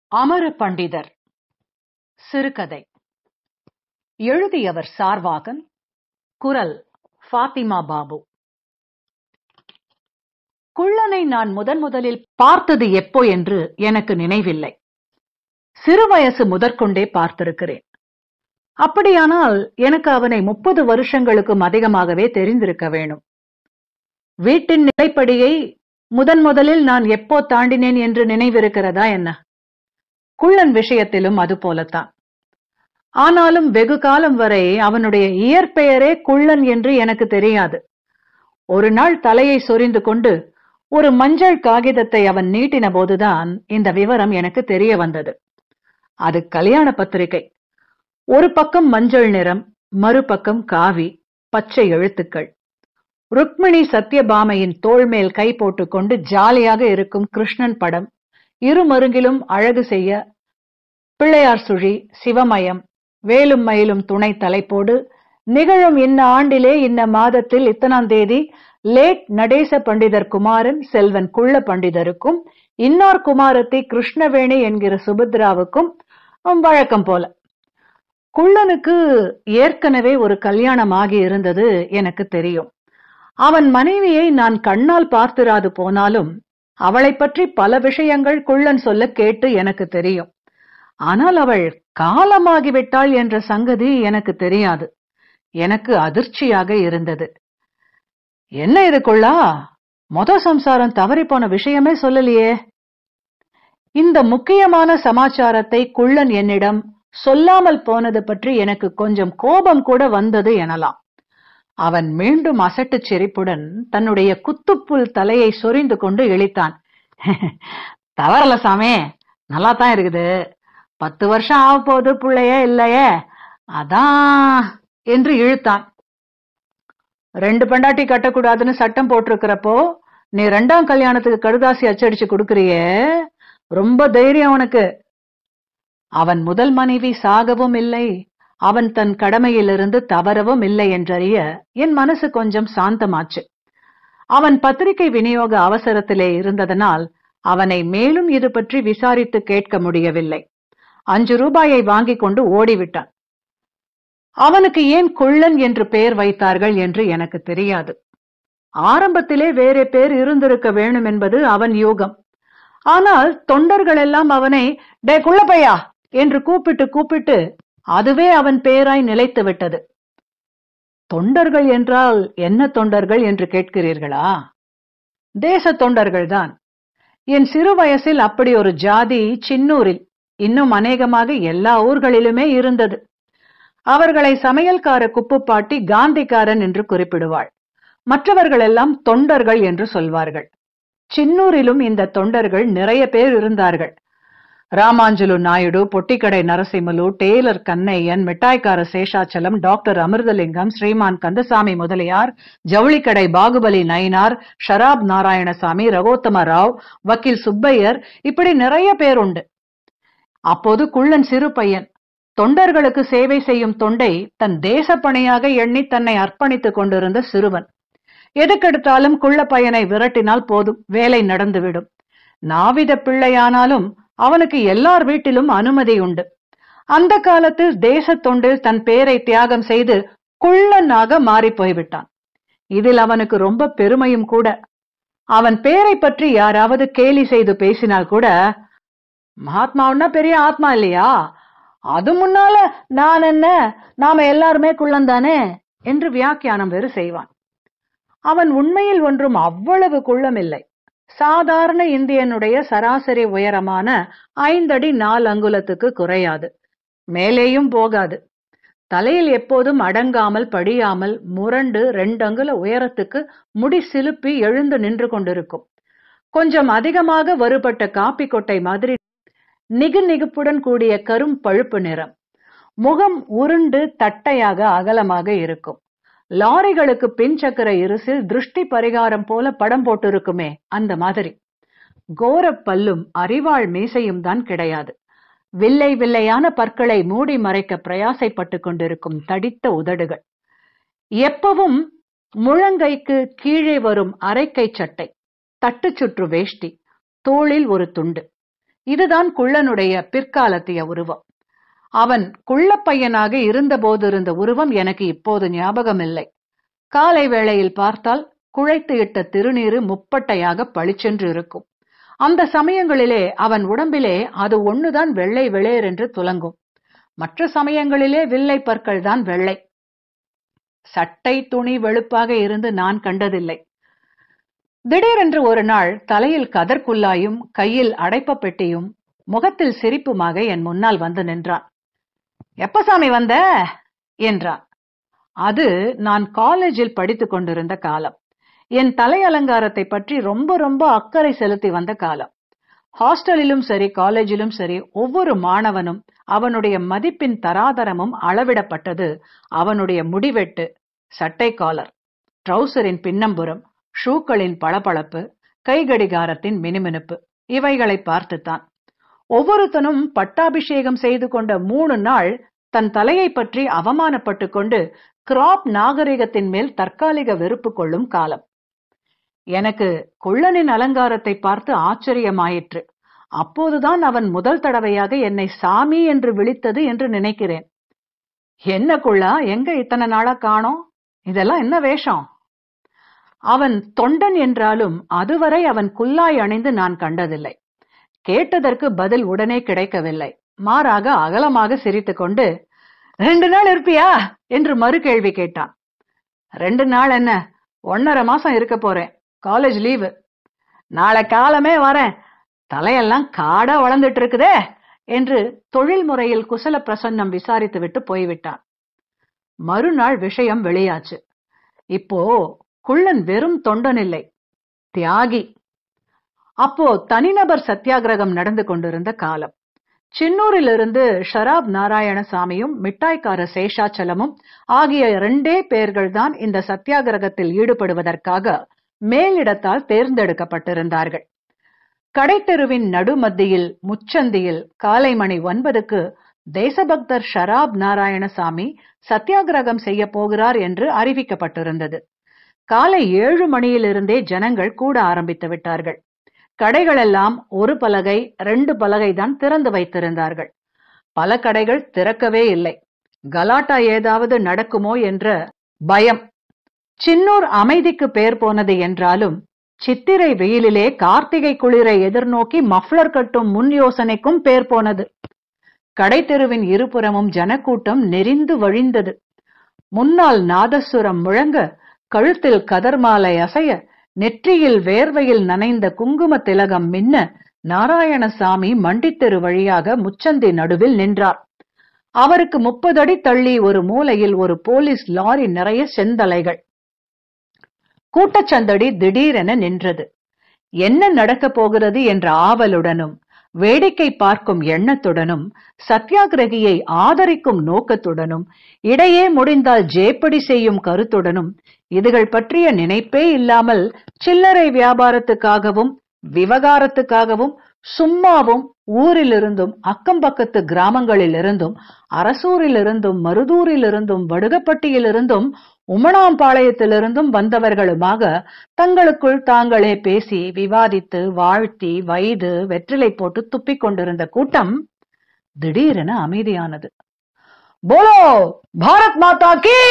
அமர பண்டிதர் சிறுகதை எழுதியவர் சார்வாகன் குரல் ஃபாத்திமா பாபு குள்ளனை நான் முதன் முதலில் பார்த்தது எப்போ என்று எனக்கு நினைவில்லை சிறுவயசு முதற்கொண்டே பார்த்திருக்கிறேன் அப்படியானால் எனக்கு அவனை முப்பது வருஷங்களுக்கும் அதிகமாகவே தெரிந்திருக்க வேணும் வீட்டின் நிலைப்படியை முதன் முதலில் நான் எப்போ தாண்டினேன் என்று நினைவிருக்கிறதா என்ன குள்ளன் விஷயத்திலும் அது போலத்தான் ஆனாலும் வெகு காலம் வரை அவனுடைய இயற்பெயரே குள்ளன் என்று எனக்கு தெரியாது ஒரு நாள் தலையை சொரிந்து கொண்டு ஒரு மஞ்சள் காகிதத்தை அவன் நீட்டின போதுதான் இந்த விவரம் எனக்கு தெரிய வந்தது அது கல்யாண பத்திரிகை ஒரு பக்கம் மஞ்சள் நிறம் மறுபக்கம் காவி பச்சை எழுத்துக்கள் ருக்மிணி சத்யபாமையின் தோள் மேல் கை போட்டுக்கொண்டு ஜாலியாக இருக்கும் கிருஷ்ணன் படம் இருமருங்கிலும் அழகு செய்ய பிள்ளையார் சுழி சிவமயம் வேலும் மயிலும் துணை தலைப்போடு நிகழும் இன்ன ஆண்டிலே இன்ன மாதத்தில் இத்தனாம் தேதி லேட் நடேச பண்டிதர் குமாரன் செல்வன் குள்ள பண்டிதருக்கும் இன்னார் குமாரத்தி கிருஷ்ணவேணி என்கிற சுபத்ராவுக்கும் வழக்கம் போல குள்ளனுக்கு ஏற்கனவே ஒரு கல்யாணம் ஆகி இருந்தது எனக்கு தெரியும் அவன் மனைவியை நான் கண்ணால் பார்த்திராது போனாலும் அவளை பற்றி பல விஷயங்கள் குள்ளன் சொல்ல கேட்டு எனக்கு தெரியும் ஆனால் அவள் காலமாகிவிட்டாள் என்ற சங்கதி எனக்கு தெரியாது எனக்கு அதிர்ச்சியாக இருந்தது என்ன இது கொள்ளா மொத சம்சாரம் தவறி போன விஷயமே சொல்லலையே இந்த முக்கியமான சமாச்சாரத்தை குள்ளன் என்னிடம் சொல்லாமல் போனது பற்றி எனக்கு கொஞ்சம் கோபம் கூட வந்தது எனலாம் அவன் மீண்டும் அசட்டு சிரிப்புடன் தன்னுடைய குத்துப்புல் தலையை சொரிந்து கொண்டு இழித்தான் தவறல சாமி நல்லா தான் இருக்குது பத்து வருஷம் ஆக போகுது பிள்ளையே இல்லையே அதான் என்று இழுத்தான் ரெண்டு பெண்டாட்டி கட்டக்கூடாதுன்னு சட்டம் போட்டிருக்கிறப்போ நீ ரெண்டாம் கல்யாணத்துக்கு கடுதாசி அச்சடிச்சு கொடுக்கறியே ரொம்ப தைரியம் உனக்கு அவன் முதல் மனைவி சாகவும் இல்லை அவன் தன் கடமையிலிருந்து தவறவும் இல்லை என்றறிய என் மனசு கொஞ்சம் சாந்தமாச்சு அவன் பத்திரிகை விநியோக அவசரத்திலே இருந்ததனால் அவனை மேலும் இது பற்றி விசாரித்து கேட்க முடியவில்லை அஞ்சு ரூபாயை வாங்கிக் கொண்டு ஓடிவிட்டான் அவனுக்கு ஏன் குள்ளன் என்று பெயர் வைத்தார்கள் என்று எனக்கு தெரியாது ஆரம்பத்திலே வேறே பேர் இருந்திருக்க வேணும் என்பது அவன் யூகம் ஆனால் தொண்டர்கள் எல்லாம் அவனை டே குள்ளப்பையா என்று கூப்பிட்டு கூப்பிட்டு அதுவே அவன் பேராய் நிலைத்து விட்டது தொண்டர்கள் என்றால் என்ன தொண்டர்கள் என்று கேட்கிறீர்களா தேச தொண்டர்கள்தான் என் சிறு வயசில் அப்படி ஒரு ஜாதி சின்னூரில் இன்னும் அநேகமாக எல்லா ஊர்களிலுமே இருந்தது அவர்களை சமையல்கார குப்புப்பாட்டி காந்திக்காரன் என்று குறிப்பிடுவாள் மற்றவர்கள் எல்லாம் தொண்டர்கள் என்று சொல்வார்கள் சின்னூரிலும் இந்த தொண்டர்கள் நிறைய பேர் இருந்தார்கள் ராமாஞ்சலு நாயுடு பொட்டிக்கடை நரசிம்மலு டெய்லர் கண்ணையன் மிட்டாய்க்கார சேஷாச்சலம் டாக்டர் அமிர்தலிங்கம் ஸ்ரீமான் கந்தசாமி முதலியார் ஜவுளிக்கடை பாகுபலி நயினார் ஷராப் நாராயணசாமி ரகோத்தம ராவ் வக்கீல் சுப்பையர் இப்படி நிறைய பேர் உண்டு அப்போது குள்ளன் சிறு பையன் தொண்டர்களுக்கு சேவை செய்யும் தொண்டை தன் தேச பணியாக எண்ணி தன்னை அர்ப்பணித்துக் கொண்டிருந்த சிறுவன் எதுக்கெடுத்தாலும் குள்ள பையனை விரட்டினால் போதும் வேலை நடந்துவிடும் நாவித பிள்ளையானாலும் அவனுக்கு எல்லார் வீட்டிலும் அனுமதி உண்டு அந்த காலத்தில் தேச தொண்டில் தன் பேரை தியாகம் செய்து குள்ளனாக மாறி போய்விட்டான் இதில் அவனுக்கு ரொம்ப பெருமையும் கூட அவன் பேரை பற்றி யாராவது கேலி செய்து பேசினால் கூட மகாத்மாவுன்னா பெரிய ஆத்மா இல்லையா அது முன்னால நான் என்ன நாம எல்லாருமே குள்ளந்தானே என்று வியாக்கியானம் வேறு செய்வான் அவன் உண்மையில் ஒன்றும் அவ்வளவு குள்ளமில்லை சாதாரண இந்தியனுடைய சராசரி உயரமான ஐந்தடி நாலு அங்குலத்துக்கு குறையாது மேலேயும் போகாது தலையில் எப்போதும் அடங்காமல் படியாமல் முரண்டு ரெண்டு அங்குல உயரத்துக்கு முடி சிலுப்பி எழுந்து நின்று கொண்டிருக்கும் கொஞ்சம் அதிகமாக வருபட்ட காப்பி கொட்டை மாதிரி நிகு நிகுப்புடன் கூடிய கரும் பழுப்பு நிறம் முகம் உருண்டு தட்டையாக அகலமாக இருக்கும் லாரிகளுக்கு பின் சக்கர இருசில் திருஷ்டி பரிகாரம் போல படம் போட்டிருக்குமே அந்த மாதிரி கோர பல்லும் அறிவாள் மீசையும் தான் கிடையாது வில்லை வில்லையான பற்களை மூடி மறைக்க பிரயாசைப்பட்டு கொண்டிருக்கும் தடித்த உதடுகள் எப்பவும் முழங்கைக்கு கீழே வரும் அரைக்கை சட்டை தட்டு சுற்று வேஷ்டி தோளில் ஒரு துண்டு இதுதான் குள்ளனுடைய பிற்காலத்திய உருவம் அவன் குள்ளப்பையனாக இருந்தபோது இருந்த உருவம் எனக்கு இப்போது ஞாபகம் இல்லை காலை வேளையில் பார்த்தால் குழைத்து இட்ட திருநீரு முப்பட்டையாக பளிச்சென்று இருக்கும் அந்த சமயங்களிலே அவன் உடம்பிலே அது ஒண்ணுதான் வெள்ளை வெளேர் என்று துலங்கும் மற்ற சமயங்களிலே வில்லை பற்கள் தான் வெள்ளை சட்டை துணி வெளுப்பாக இருந்து நான் கண்டதில்லை திடீரென்று ஒரு நாள் தலையில் கதர்குல்லாயும் கையில் அடைப்ப பெட்டியும் முகத்தில் சிரிப்புமாக என் முன்னால் வந்து நின்றான் எப்ப சாமி வந்த என்றான் அது நான் காலேஜில் படித்துக் கொண்டிருந்த காலம் என் தலை அலங்காரத்தை பற்றி ரொம்ப ரொம்ப அக்கறை செலுத்தி வந்த காலம் ஹாஸ்டலிலும் சரி காலேஜிலும் சரி ஒவ்வொரு மாணவனும் அவனுடைய மதிப்பின் தராதரமும் அளவிடப்பட்டது அவனுடைய முடிவெட்டு சட்டை காலர் ட்ரௌசரின் பின்னம்புறம் ஷூக்களின் பளபளப்பு கைகடிகாரத்தின் மினுமினுப்பு இவைகளை பார்த்துத்தான் ஒவ்வொருத்தனும் பட்டாபிஷேகம் செய்து கொண்ட மூணு நாள் தன் தலையை பற்றி அவமானப்பட்டு கொண்டு கிராப் நாகரிகத்தின் மேல் தற்காலிக வெறுப்பு கொள்ளும் காலம் எனக்கு குள்ளனின் அலங்காரத்தை பார்த்து ஆச்சரியமாயிற்று அப்போதுதான் அவன் முதல் தடவையாக என்னை சாமி என்று விழித்தது என்று நினைக்கிறேன் என்ன குள்ளா எங்க இத்தனை நாளா காணோம் இதெல்லாம் என்ன வேஷம் அவன் தொண்டன் என்றாலும் அதுவரை அவன் குல்லாய் அணிந்து நான் கண்டதில்லை கேட்டதற்கு பதில் உடனே கிடைக்கவில்லை மாறாக அகலமாக சிரித்துக்கொண்டு ரெண்டு நாள் இருப்பியா என்று மறு கேள்வி கேட்டான் ரெண்டு நாள் என்ன ஒன்னரை மாசம் இருக்க போறேன் காலேஜ் லீவு நாளை காலமே வரேன் தலையெல்லாம் காடா வளர்ந்துட்டு இருக்குதே என்று தொழில் முறையில் குசல பிரசன்னம் விசாரித்து விட்டு போய்விட்டான் மறுநாள் விஷயம் வெளியாச்சு இப்போ குள்ளன் வெறும் தொண்டன் இல்லை தியாகி அப்போ தனிநபர் சத்தியாகிரகம் நடந்து கொண்டிருந்த காலம் சின்னூரிலிருந்து ஷராப் நாராயணசாமியும் மிட்டாய்க்கார சேஷாச்சலமும் ஆகிய இரண்டே பேர்கள் தான் இந்த சத்தியாகிரகத்தில் ஈடுபடுவதற்காக மேலிடத்தால் தேர்ந்தெடுக்கப்பட்டிருந்தார்கள் கடைத்தெருவின் நடுமத்தியில் முச்சந்தியில் காலை மணி ஒன்பதுக்கு தேசபக்தர் ஷராப் நாராயணசாமி சத்தியாகிரகம் செய்ய போகிறார் என்று அறிவிக்கப்பட்டிருந்தது காலை ஏழு மணியிலிருந்தே ஜனங்கள் கூட ஆரம்பித்து விட்டார்கள் கடைகளெல்லாம் ஒரு பலகை ரெண்டு பலகை தான் திறந்து வைத்திருந்தார்கள் பல கடைகள் திறக்கவே இல்லை கலாட்டா ஏதாவது நடக்குமோ என்ற பயம் சின்னூர் அமைதிக்கு பேர் போனது என்றாலும் சித்திரை வெயிலிலே கார்த்திகை குளிரை எதிர்நோக்கி மஃப்ளர் கட்டும் முன் யோசனைக்கும் பேர் போனது கடைத்தெருவின் இருபுறமும் ஜனக்கூட்டம் நெறிந்து வழிந்தது முன்னால் நாதசுரம் முழங்க கழுத்தில் கதர்மாலை அசைய நெற்றியில் வேர்வையில் நனைந்த குங்கும திலகம் மின்ன நாராயணசாமி மண்டித்தெரு வழியாக முச்சந்தி நடுவில் நின்றார் அவருக்கு முப்பது அடி தள்ளி ஒரு மூலையில் ஒரு போலீஸ் லாரி நிறைய செந்தலைகள் கூட்டச்சந்தடி திடீரென நின்றது என்ன நடக்கப் போகிறது என்ற ஆவலுடனும் வேடிக்கை பார்க்கும் எண்ணத்துடனும் சத்தியாகிரகியை ஆதரிக்கும் நோக்கத்துடனும் இடையே முடிந்தால் ஜேப்படி செய்யும் கருத்துடனும் இதுகள் பற்றிய நினைப்பே இல்லாமல் சில்லறை வியாபாரத்துக்காகவும் விவகாரத்துக்காகவும் சும்மாவும் ஊரிலிருந்தும் அக்கம் பக்கத்து கிராமங்களிலிருந்தும் அரசூரிலிருந்தும் மருதூரிலிருந்தும் வடுகப்பட்டியிலிருந்தும் உமணாம்பாளையத்திலிருந்தும் வந்தவர்களுமாக தங்களுக்குள் தாங்களே பேசி விவாதித்து வாழ்த்தி வைது வெற்றிலை போட்டு துப்பிக் கொண்டிருந்த கூட்டம் திடீரென அமைதியானது போலோ பாரத் மாதா கி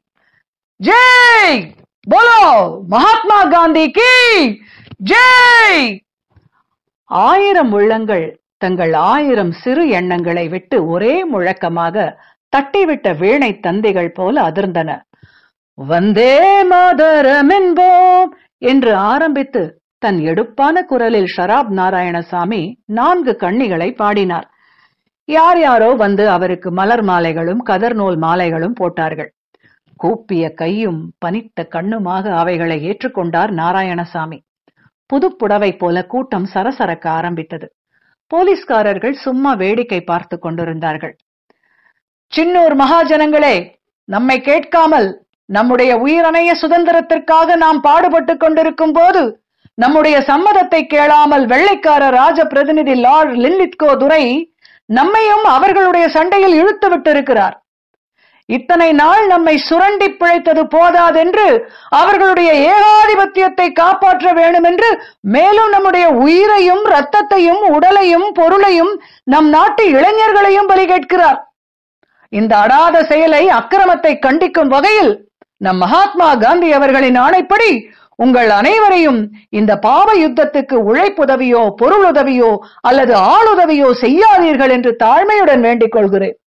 ஜெய் போலோ மகாத்மா காந்தி கி ஜெய் ஆயிரம் உள்ளங்கள் தங்கள் ஆயிரம் சிறு எண்ணங்களை விட்டு ஒரே முழக்கமாக தட்டிவிட்ட வீணை தந்திகள் போல அதிர்ந்தன வந்தே மாதரம் என்போம் என்று ஆரம்பித்து தன் எடுப்பான குரலில் ஷராப் நாராயணசாமி நான்கு கண்ணிகளை பாடினார் யார் யாரோ வந்து அவருக்கு மலர் மாலைகளும் கதர்நூல் மாலைகளும் போட்டார்கள் கூப்பிய கையும் பனித்த கண்ணுமாக அவைகளை ஏற்றுக்கொண்டார் நாராயணசாமி புதுப்புடவை போல கூட்டம் சரசரக்க ஆரம்பித்தது போலீஸ்காரர்கள் சும்மா வேடிக்கை பார்த்து கொண்டிருந்தார்கள் சின்னூர் மகாஜனங்களே நம்மை கேட்காமல் நம்முடைய உயிரணைய சுதந்திரத்திற்காக நாம் பாடுபட்டு கொண்டிருக்கும் போது நம்முடைய சம்மதத்தை கேளாமல் வெள்ளைக்கார ராஜ பிரதிநிதி லார்ட் லில்லித்கோ துரை நம்மையும் அவர்களுடைய சண்டையில் இழுத்து விட்டிருக்கிறார் இத்தனை நாள் நம்மை சுரண்டி பிழைத்தது போதாதென்று அவர்களுடைய ஏகாதிபத்தியத்தை காப்பாற்ற வேண்டும் என்று மேலும் நம்முடைய உயிரையும் ரத்தத்தையும் உடலையும் பொருளையும் நம் நாட்டு இளைஞர்களையும் பலி கேட்கிறார் இந்த அடாத செயலை அக்கிரமத்தை கண்டிக்கும் வகையில் நம் மகாத்மா காந்தி அவர்களின் ஆணைப்படி உங்கள் அனைவரையும் இந்த பாவ யுத்தத்துக்கு உழைப்புதவியோ பொருளுதவியோ அல்லது ஆளுதவியோ செய்யாதீர்கள் என்று தாழ்மையுடன் வேண்டிக் கொள்கிறேன்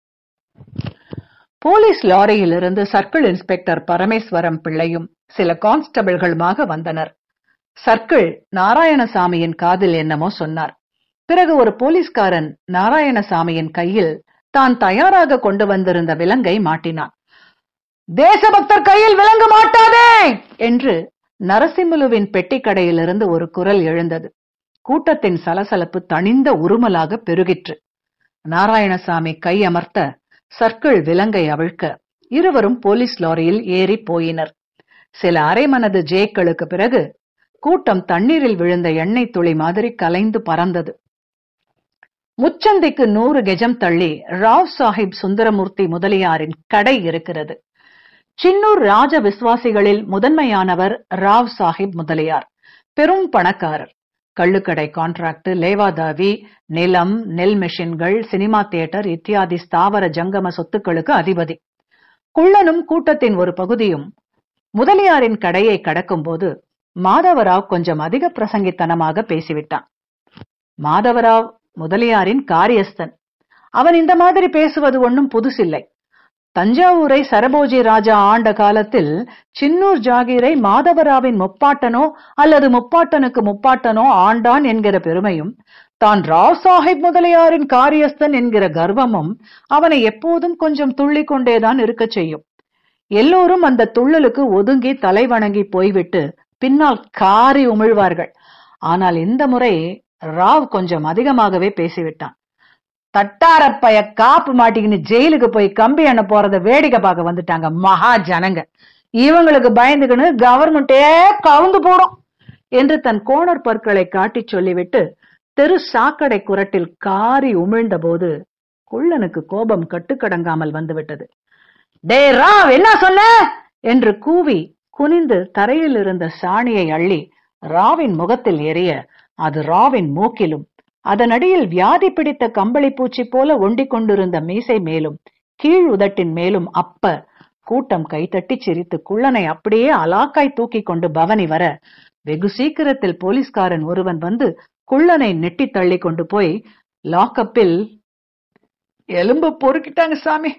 போலீஸ் லாரியிலிருந்து சர்க்கிள் இன்ஸ்பெக்டர் பரமேஸ்வரம் பிள்ளையும் சில கான்ஸ்டபிள்களுமாக வந்தனர் சர்க்கிள் நாராயணசாமியின் காதில் என்னமோ சொன்னார் பிறகு ஒரு போலீஸ்காரன் நாராயணசாமியின் கையில் தான் தயாராக கொண்டு வந்திருந்த விலங்கை மாட்டினான் தேசபக்தர் கையில் விலங்கு மாட்டாதே என்று நரசிம்முலுவின் பெட்டிக்கடையிலிருந்து ஒரு குரல் எழுந்தது கூட்டத்தின் சலசலப்பு தணிந்த உருமலாக பெருகிற்று நாராயணசாமி கை அமர்த்த சர்க்கிள் விலங்கை அவிழ்க்க இருவரும் போலீஸ் லாரியில் ஏறி போயினர் சில அரைமனது ஜேக்களுக்கு பிறகு கூட்டம் தண்ணீரில் விழுந்த எண்ணெய் துளி மாதிரி கலைந்து பறந்தது முச்சந்திக்கு நூறு கெஜம் தள்ளி ராவ் சாஹிப் சுந்தரமூர்த்தி முதலியாரின் கடை இருக்கிறது சின்னூர் ராஜ விசுவாசிகளில் முதன்மையானவர் ராவ் சாஹிப் முதலியார் பெரும் பணக்காரர் கள்ளுக்கடை கான்ட்ராக்ட் லேவாதாவி நிலம் நெல் மெஷின்கள் சினிமா தியேட்டர் இத்தியாதி ஸ்தாவர ஜங்கம சொத்துக்களுக்கு அதிபதி குள்ளனும் கூட்டத்தின் ஒரு பகுதியும் முதலியாரின் கடையை கடக்கும்போது மாதவராவ் கொஞ்சம் அதிக பிரசங்கித்தனமாக பேசிவிட்டான் மாதவராவ் முதலியாரின் காரியஸ்தன் அவன் இந்த மாதிரி பேசுவது ஒன்றும் புதுசில்லை தஞ்சாவூரை சரபோஜி ராஜா ஆண்ட காலத்தில் சின்னூர் ஜாகீரை மாதவராவின் முப்பாட்டனோ அல்லது முப்பாட்டனுக்கு முப்பாட்டனோ ஆண்டான் என்கிற பெருமையும் தான் ராவ் சாஹிப் முதலியாரின் காரியஸ்தன் என்கிற கர்வமும் அவனை எப்போதும் கொஞ்சம் துள்ளி கொண்டேதான் இருக்கச் செய்யும் எல்லோரும் அந்த துள்ளலுக்கு ஒதுங்கி தலை வணங்கி போய்விட்டு பின்னால் காரி உமிழ்வார்கள் ஆனால் இந்த முறை ராவ் கொஞ்சம் அதிகமாகவே பேசிவிட்டான் தட்டாரப்பைய காப்பு மாட்டிக்கின்னு ஜெயிலுக்கு போய் கம்பி எண்ண போறத வேடிக்கை பார்க்க வந்துட்டாங்க மகா ஜனங்க இவங்களுக்கு பயந்துக்கின்னு கவர்மெண்டே கவுந்து போடும் என்று தன் கோணர் பற்களை காட்டிச் சொல்லிவிட்டு தெரு சாக்கடை குரட்டில் காரி உமிழ்ந்த போது குள்ளனுக்கு கோபம் கட்டுக்கடங்காமல் வந்துவிட்டது டே ராவ் என்ன சொன்ன என்று கூவி குனிந்து தரையில் இருந்த சாணியை அள்ளி ராவின் முகத்தில் எரிய அது ராவின் மூக்கிலும் அதன் அடியில் வியாதி பிடித்த கம்பளி பூச்சி போல ஒண்டிக் கொண்டிருந்த மீசை மேலும் கீழ் உதட்டின் மேலும் அப்ப கூட்டம் கைத்தட்டி சிரித்து குள்ளனை அப்படியே அலாக்காய் தூக்கி கொண்டு பவனி வர வெகு சீக்கிரத்தில் போலீஸ்காரன் ஒருவன் வந்து குள்ளனை நெட்டி தள்ளி கொண்டு போய் லாக்கப்பில் எலும்பு பொறுக்கிட்டாங்க சாமி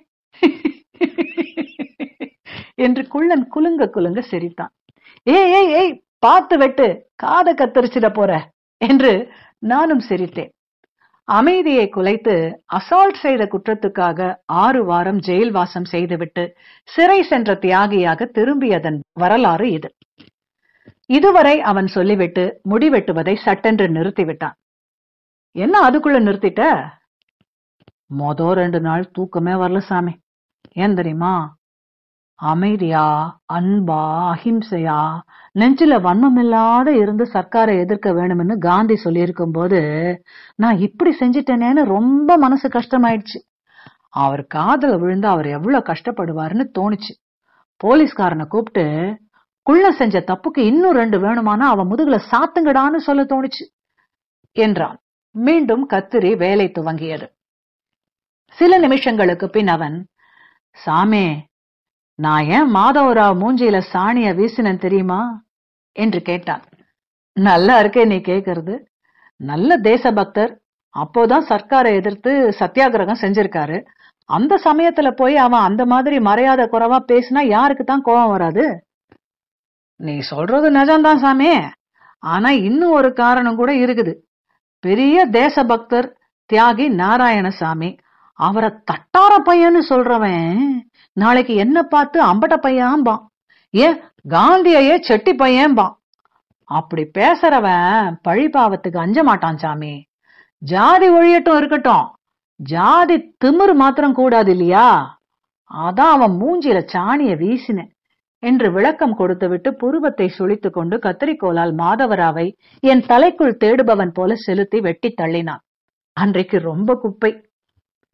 என்று குள்ளன் குலுங்க குலுங்க சிரித்தான் ஏய் ஏய் ஏய் பார்த்து வெட்டு காத கத்தரிச்சிட போற என்று நானும் சிரித்தேன் அமைதியை குலைத்து அசால்ட் செய்த குற்றத்துக்காக ஆறு வாரம் ஜெயில் வாசம் செய்துவிட்டு சிறை சென்ற தியாகியாக திரும்பியதன் வரலாறு இது இதுவரை அவன் சொல்லிவிட்டு முடிவெட்டுவதை சட்டென்று நிறுத்திவிட்டான் என்ன அதுக்குள்ள நிறுத்திட்ட மொத ரெண்டு நாள் தூக்கமே வரல சாமி ஏன் தெரியுமா அமைதியா அன்பா அஹிம்சையா நெஞ்சில வன்மமில்லாத இருந்து சர்க்காரை எதிர்க்க வேணும்னு காந்தி சொல்லியிருக்கும் போது நான் இப்படி செஞ்சிட்டேனேன்னு ரொம்ப மனசு கஷ்டமாயிடுச்சு அவர் காதல விழுந்து அவர் எவ்வளவு கஷ்டப்படுவாருன்னு தோணுச்சு போலீஸ்காரனை கூப்பிட்டு குள்ள செஞ்ச தப்புக்கு இன்னும் ரெண்டு வேணுமானா அவன் முதுகுல சாத்துங்கடான்னு சொல்ல தோணுச்சு என்றான் மீண்டும் கத்திரி வேலை துவங்கியது சில நிமிஷங்களுக்கு பின் அவன் சாமே நான் ஏன் மாதவராவ் மூஞ்சியில சாணிய வீசினேன் தெரியுமா என்று கேட்டான் நல்லா இருக்கே நீ கேக்குறது நல்ல தேசபக்தர் அப்போதான் சர்க்காரை எதிர்த்து சத்தியாகிரகம் செஞ்சிருக்காரு அந்த சமயத்துல போய் அவன் அந்த மாதிரி மரியாதை குறைவா பேசினா யாருக்கு தான் கோபம் வராது நீ சொல்றது நிஜம்தான் சாமி ஆனா இன்னும் ஒரு காரணம் கூட இருக்குது பெரிய தேசபக்தர் தியாகி நாராயணசாமி அவரை தட்டார பையன்னு சொல்றவன் நாளைக்கு என்ன பார்த்து அம்பட்ட பையன்பான் ஏன் காந்தியையே செட்டி பையன்பான் அப்படி பேசுறவன் பழி பாவத்துக்கு அஞ்ச மாட்டான் சாமி ஜாதி ஒழியட்டும் இருக்கட்டும் ஜாதி திமிரு மாத்திரம் கூடாது இல்லையா அதான் அவன் மூஞ்சில சாணிய வீசினேன் என்று விளக்கம் கொடுத்துவிட்டு புருவத்தை சுழித்துக் கொண்டு கத்தரிக்கோலால் மாதவராவை என் தலைக்குள் தேடுபவன் போல செலுத்தி வெட்டி தள்ளினான் அன்றைக்கு ரொம்ப குப்பை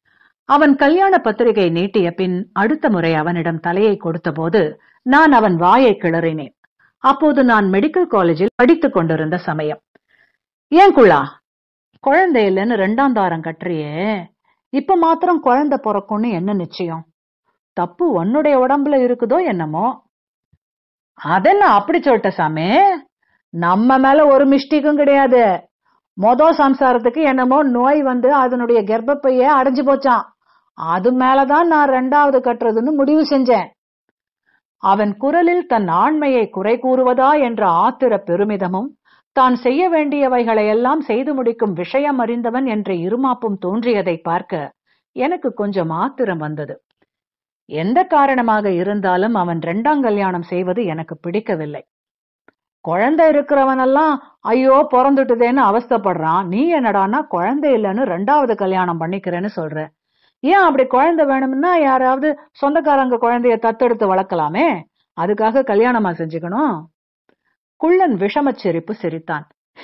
அவன் கல்யாண பத்திரிகை நீட்டிய பின் அடுத்த முறை அவனிடம் தலையை கொடுத்தபோது நான் அவன் வாயை கிளறினேன் அப்போது நான் மெடிக்கல் காலேஜில் படித்துக் கொண்டிருந்த சமயம் ஏன் குள்ளா குழந்தை இல்லைன்னு ரெண்டாம் தாரம் கட்டுறியே இப்ப மாத்திரம் குழந்தை பிறக்கும்னு என்ன நிச்சயம் தப்பு உன்னுடைய உடம்புல இருக்குதோ என்னமோ அதென்ன அப்படி சொல்லிட்ட சாமி நம்ம மேல ஒரு மிஸ்டேக்கும் கிடையாது மொத சம்சாரத்துக்கு என்னமோ நோய் வந்து அதனுடைய கர்ப்பப்பையே அடைஞ்சு போச்சான் அது மேலதான் நான் ரெண்டாவது கட்டுறதுன்னு முடிவு செஞ்சேன் அவன் குரலில் தன் ஆண்மையை குறை கூறுவதா என்ற ஆத்திர பெருமிதமும் தான் செய்ய வேண்டியவைகளை எல்லாம் செய்து முடிக்கும் விஷயம் அறிந்தவன் என்ற இருமாப்பும் தோன்றியதை பார்க்க எனக்கு கொஞ்சம் ஆத்திரம் வந்தது எந்த காரணமாக இருந்தாலும் அவன் ரெண்டாம் கல்யாணம் செய்வது எனக்கு பிடிக்கவில்லை குழந்தை இருக்கிறவனெல்லாம் ஐயோ பிறந்துட்டுதேன்னு அவஸ்தைப்படுறான் நீ என்னடான்னா குழந்தை இல்லைன்னு ரெண்டாவது கல்யாணம் பண்ணிக்கிறேன்னு சொல்ற ஏன் அப்படி குழந்தை வேணும்னா யாராவது சொந்தக்காரங்க குழந்தைய தத்தெடுத்து வளர்க்கலாமே அதுக்காக கல்யாணமா செஞ்சுக்கணும் குள்ளன் விஷமச் சிரிப்பு சிரித்தான்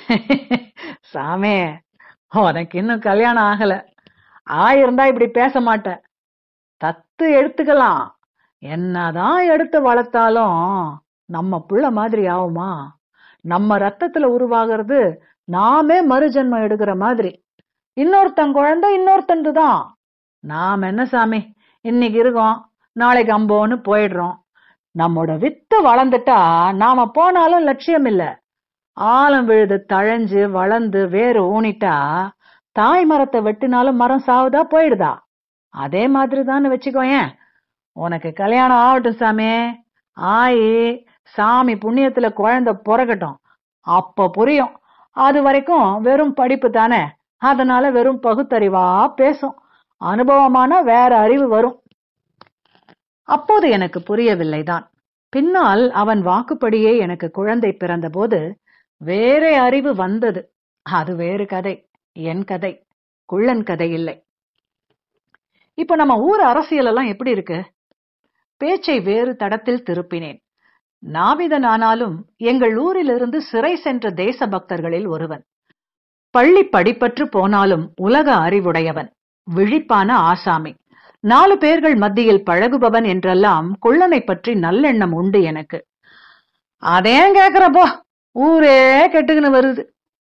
சாமே உனக்கு இன்னும் கல்யாணம் ஆகல ஆயிருந்தா இப்படி பேச மாட்டேன் தத்து எடுத்துக்கலாம் என்னதான் எடுத்து வளர்த்தாலும் நம்ம புள்ள மாதிரி ஆகுமா நம்ம ரத்தத்துல உருவாகிறது நாமே மறுஜென்மம் எடுக்கிற மாதிரி இன்னொருத்தன் குழந்தை இன்னொருத்தன் தான் நாம் என்ன சாமி இன்னைக்கு இருக்கோம் நாளைக்கு அம்போன்னு போயிடுறோம் நம்மோட வித்து வளர்ந்துட்டா நாம போனாலும் லட்சியம் இல்ல ஆழம் விழுது தழைஞ்சு வளர்ந்து வேறு ஊனிட்டா தாய் மரத்தை வெட்டினாலும் மரம் சாவுதா போயிடுதா அதே மாதிரி தான் வச்சுக்கோயேன் உனக்கு கல்யாணம் ஆகட்டும் சாமி ஆயி சாமி புண்ணியத்துல குழந்தை பிறக்கட்டும் அப்ப புரியும் அது வரைக்கும் வெறும் படிப்பு தானே அதனால வெறும் பகுத்தறிவா பேசும் அனுபவமான வேற அறிவு வரும் அப்போது எனக்கு புரியவில்லைதான் பின்னால் அவன் வாக்குப்படியே எனக்கு குழந்தை பிறந்தபோது வேற அறிவு வந்தது அது வேறு கதை என் கதை குள்ளன் கதை இல்லை இப்ப நம்ம ஊர் அரசியல் எல்லாம் எப்படி இருக்கு பேச்சை வேறு தடத்தில் திருப்பினேன் நாவிதன் ஆனாலும் எங்கள் ஊரிலிருந்து சிறை சென்ற தேச பக்தர்களில் ஒருவன் பள்ளி படிப்பற்று போனாலும் உலக அறிவுடையவன் விழிப்பான ஆசாமி நாலு பேர்கள் மத்தியில் பழகுபவன் என்றெல்லாம் குள்ளனை பற்றி நல்லெண்ணம் உண்டு எனக்கு அதேன் கேக்குறப்போ ஊரே கெட்டுக்குன்னு வருது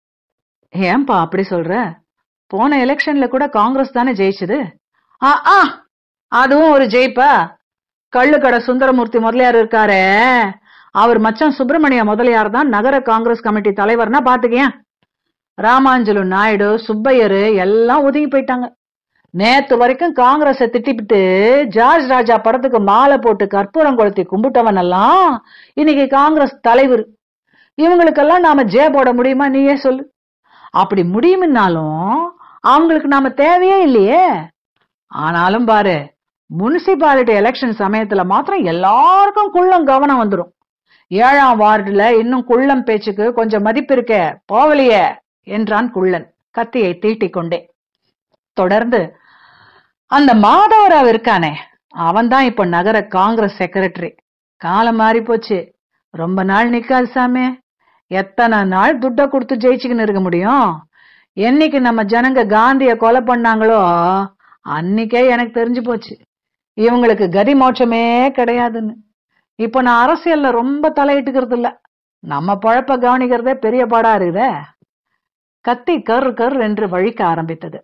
ஏன்பா அப்படி சொல்ற போன எலெக்ஷன்ல கூட காங்கிரஸ் தானே ஜெயிச்சது ஆ ஆ அதுவும் ஒரு ஜெயிப்பா கள்ளுக்கடை சுந்தரமூர்த்தி முதலியார் இருக்காரே அவர் மச்சான் சுப்பிரமணிய முதலியார் தான் நகர காங்கிரஸ் கமிட்டி தலைவர்னா பாத்துக்கேன் ராமாஞ்சலு நாயுடு சுப்பையரு எல்லாம் ஒதுங்கி போயிட்டாங்க நேத்து வரைக்கும் காங்கிரஸை திட்டிவிட்டு ஜார்ஜ் ராஜா படத்துக்கு மாலை போட்டு கற்பூரம் கொளுத்தி கும்பிட்டவன் எல்லாம் இன்னைக்கு காங்கிரஸ் தலைவர் இவங்களுக்கெல்லாம் நாம ஜே போட முடியுமா நீயே சொல்லு அப்படி முடியும்னாலும் அவங்களுக்கு நாம தேவையே இல்லையே ஆனாலும் பாரு முனிசிபாலிட்டி எலெக்ஷன் சமயத்துல மாத்திரம் எல்லாருக்கும் குள்ளம் கவனம் வந்துடும் ஏழாம் வார்டுல இன்னும் குள்ளம் பேச்சுக்கு கொஞ்சம் மதிப்பு இருக்க போவலையே என்றான் குள்ளன் கத்தியை தீட்டிக் கொண்டே தொடர்ந்து அந்த மாதவராவ் இருக்கானே அவன்தான் இப்ப நகர காங்கிரஸ் செக்ரட்டரி காலம் மாறி போச்சு ரொம்ப நாள் நிக்காது சாமி எத்தனை நாள் துட்ட கொடுத்து ஜெயிச்சுக்கின்னு இருக்க முடியும் என்னைக்கு நம்ம ஜனங்க காந்திய கொலை பண்ணாங்களோ அன்னைக்கே எனக்கு தெரிஞ்சு போச்சு இவங்களுக்கு கதி மோட்சமே கிடையாதுன்னு இப்ப நான் அரசியல்ல ரொம்ப தலையிட்டுக்கிறது இல்ல நம்ம பழப்ப கவனிக்கிறதே பெரிய பாடா இருக்குதே கத்தி கர் கர் என்று வழிக்க ஆரம்பித்தது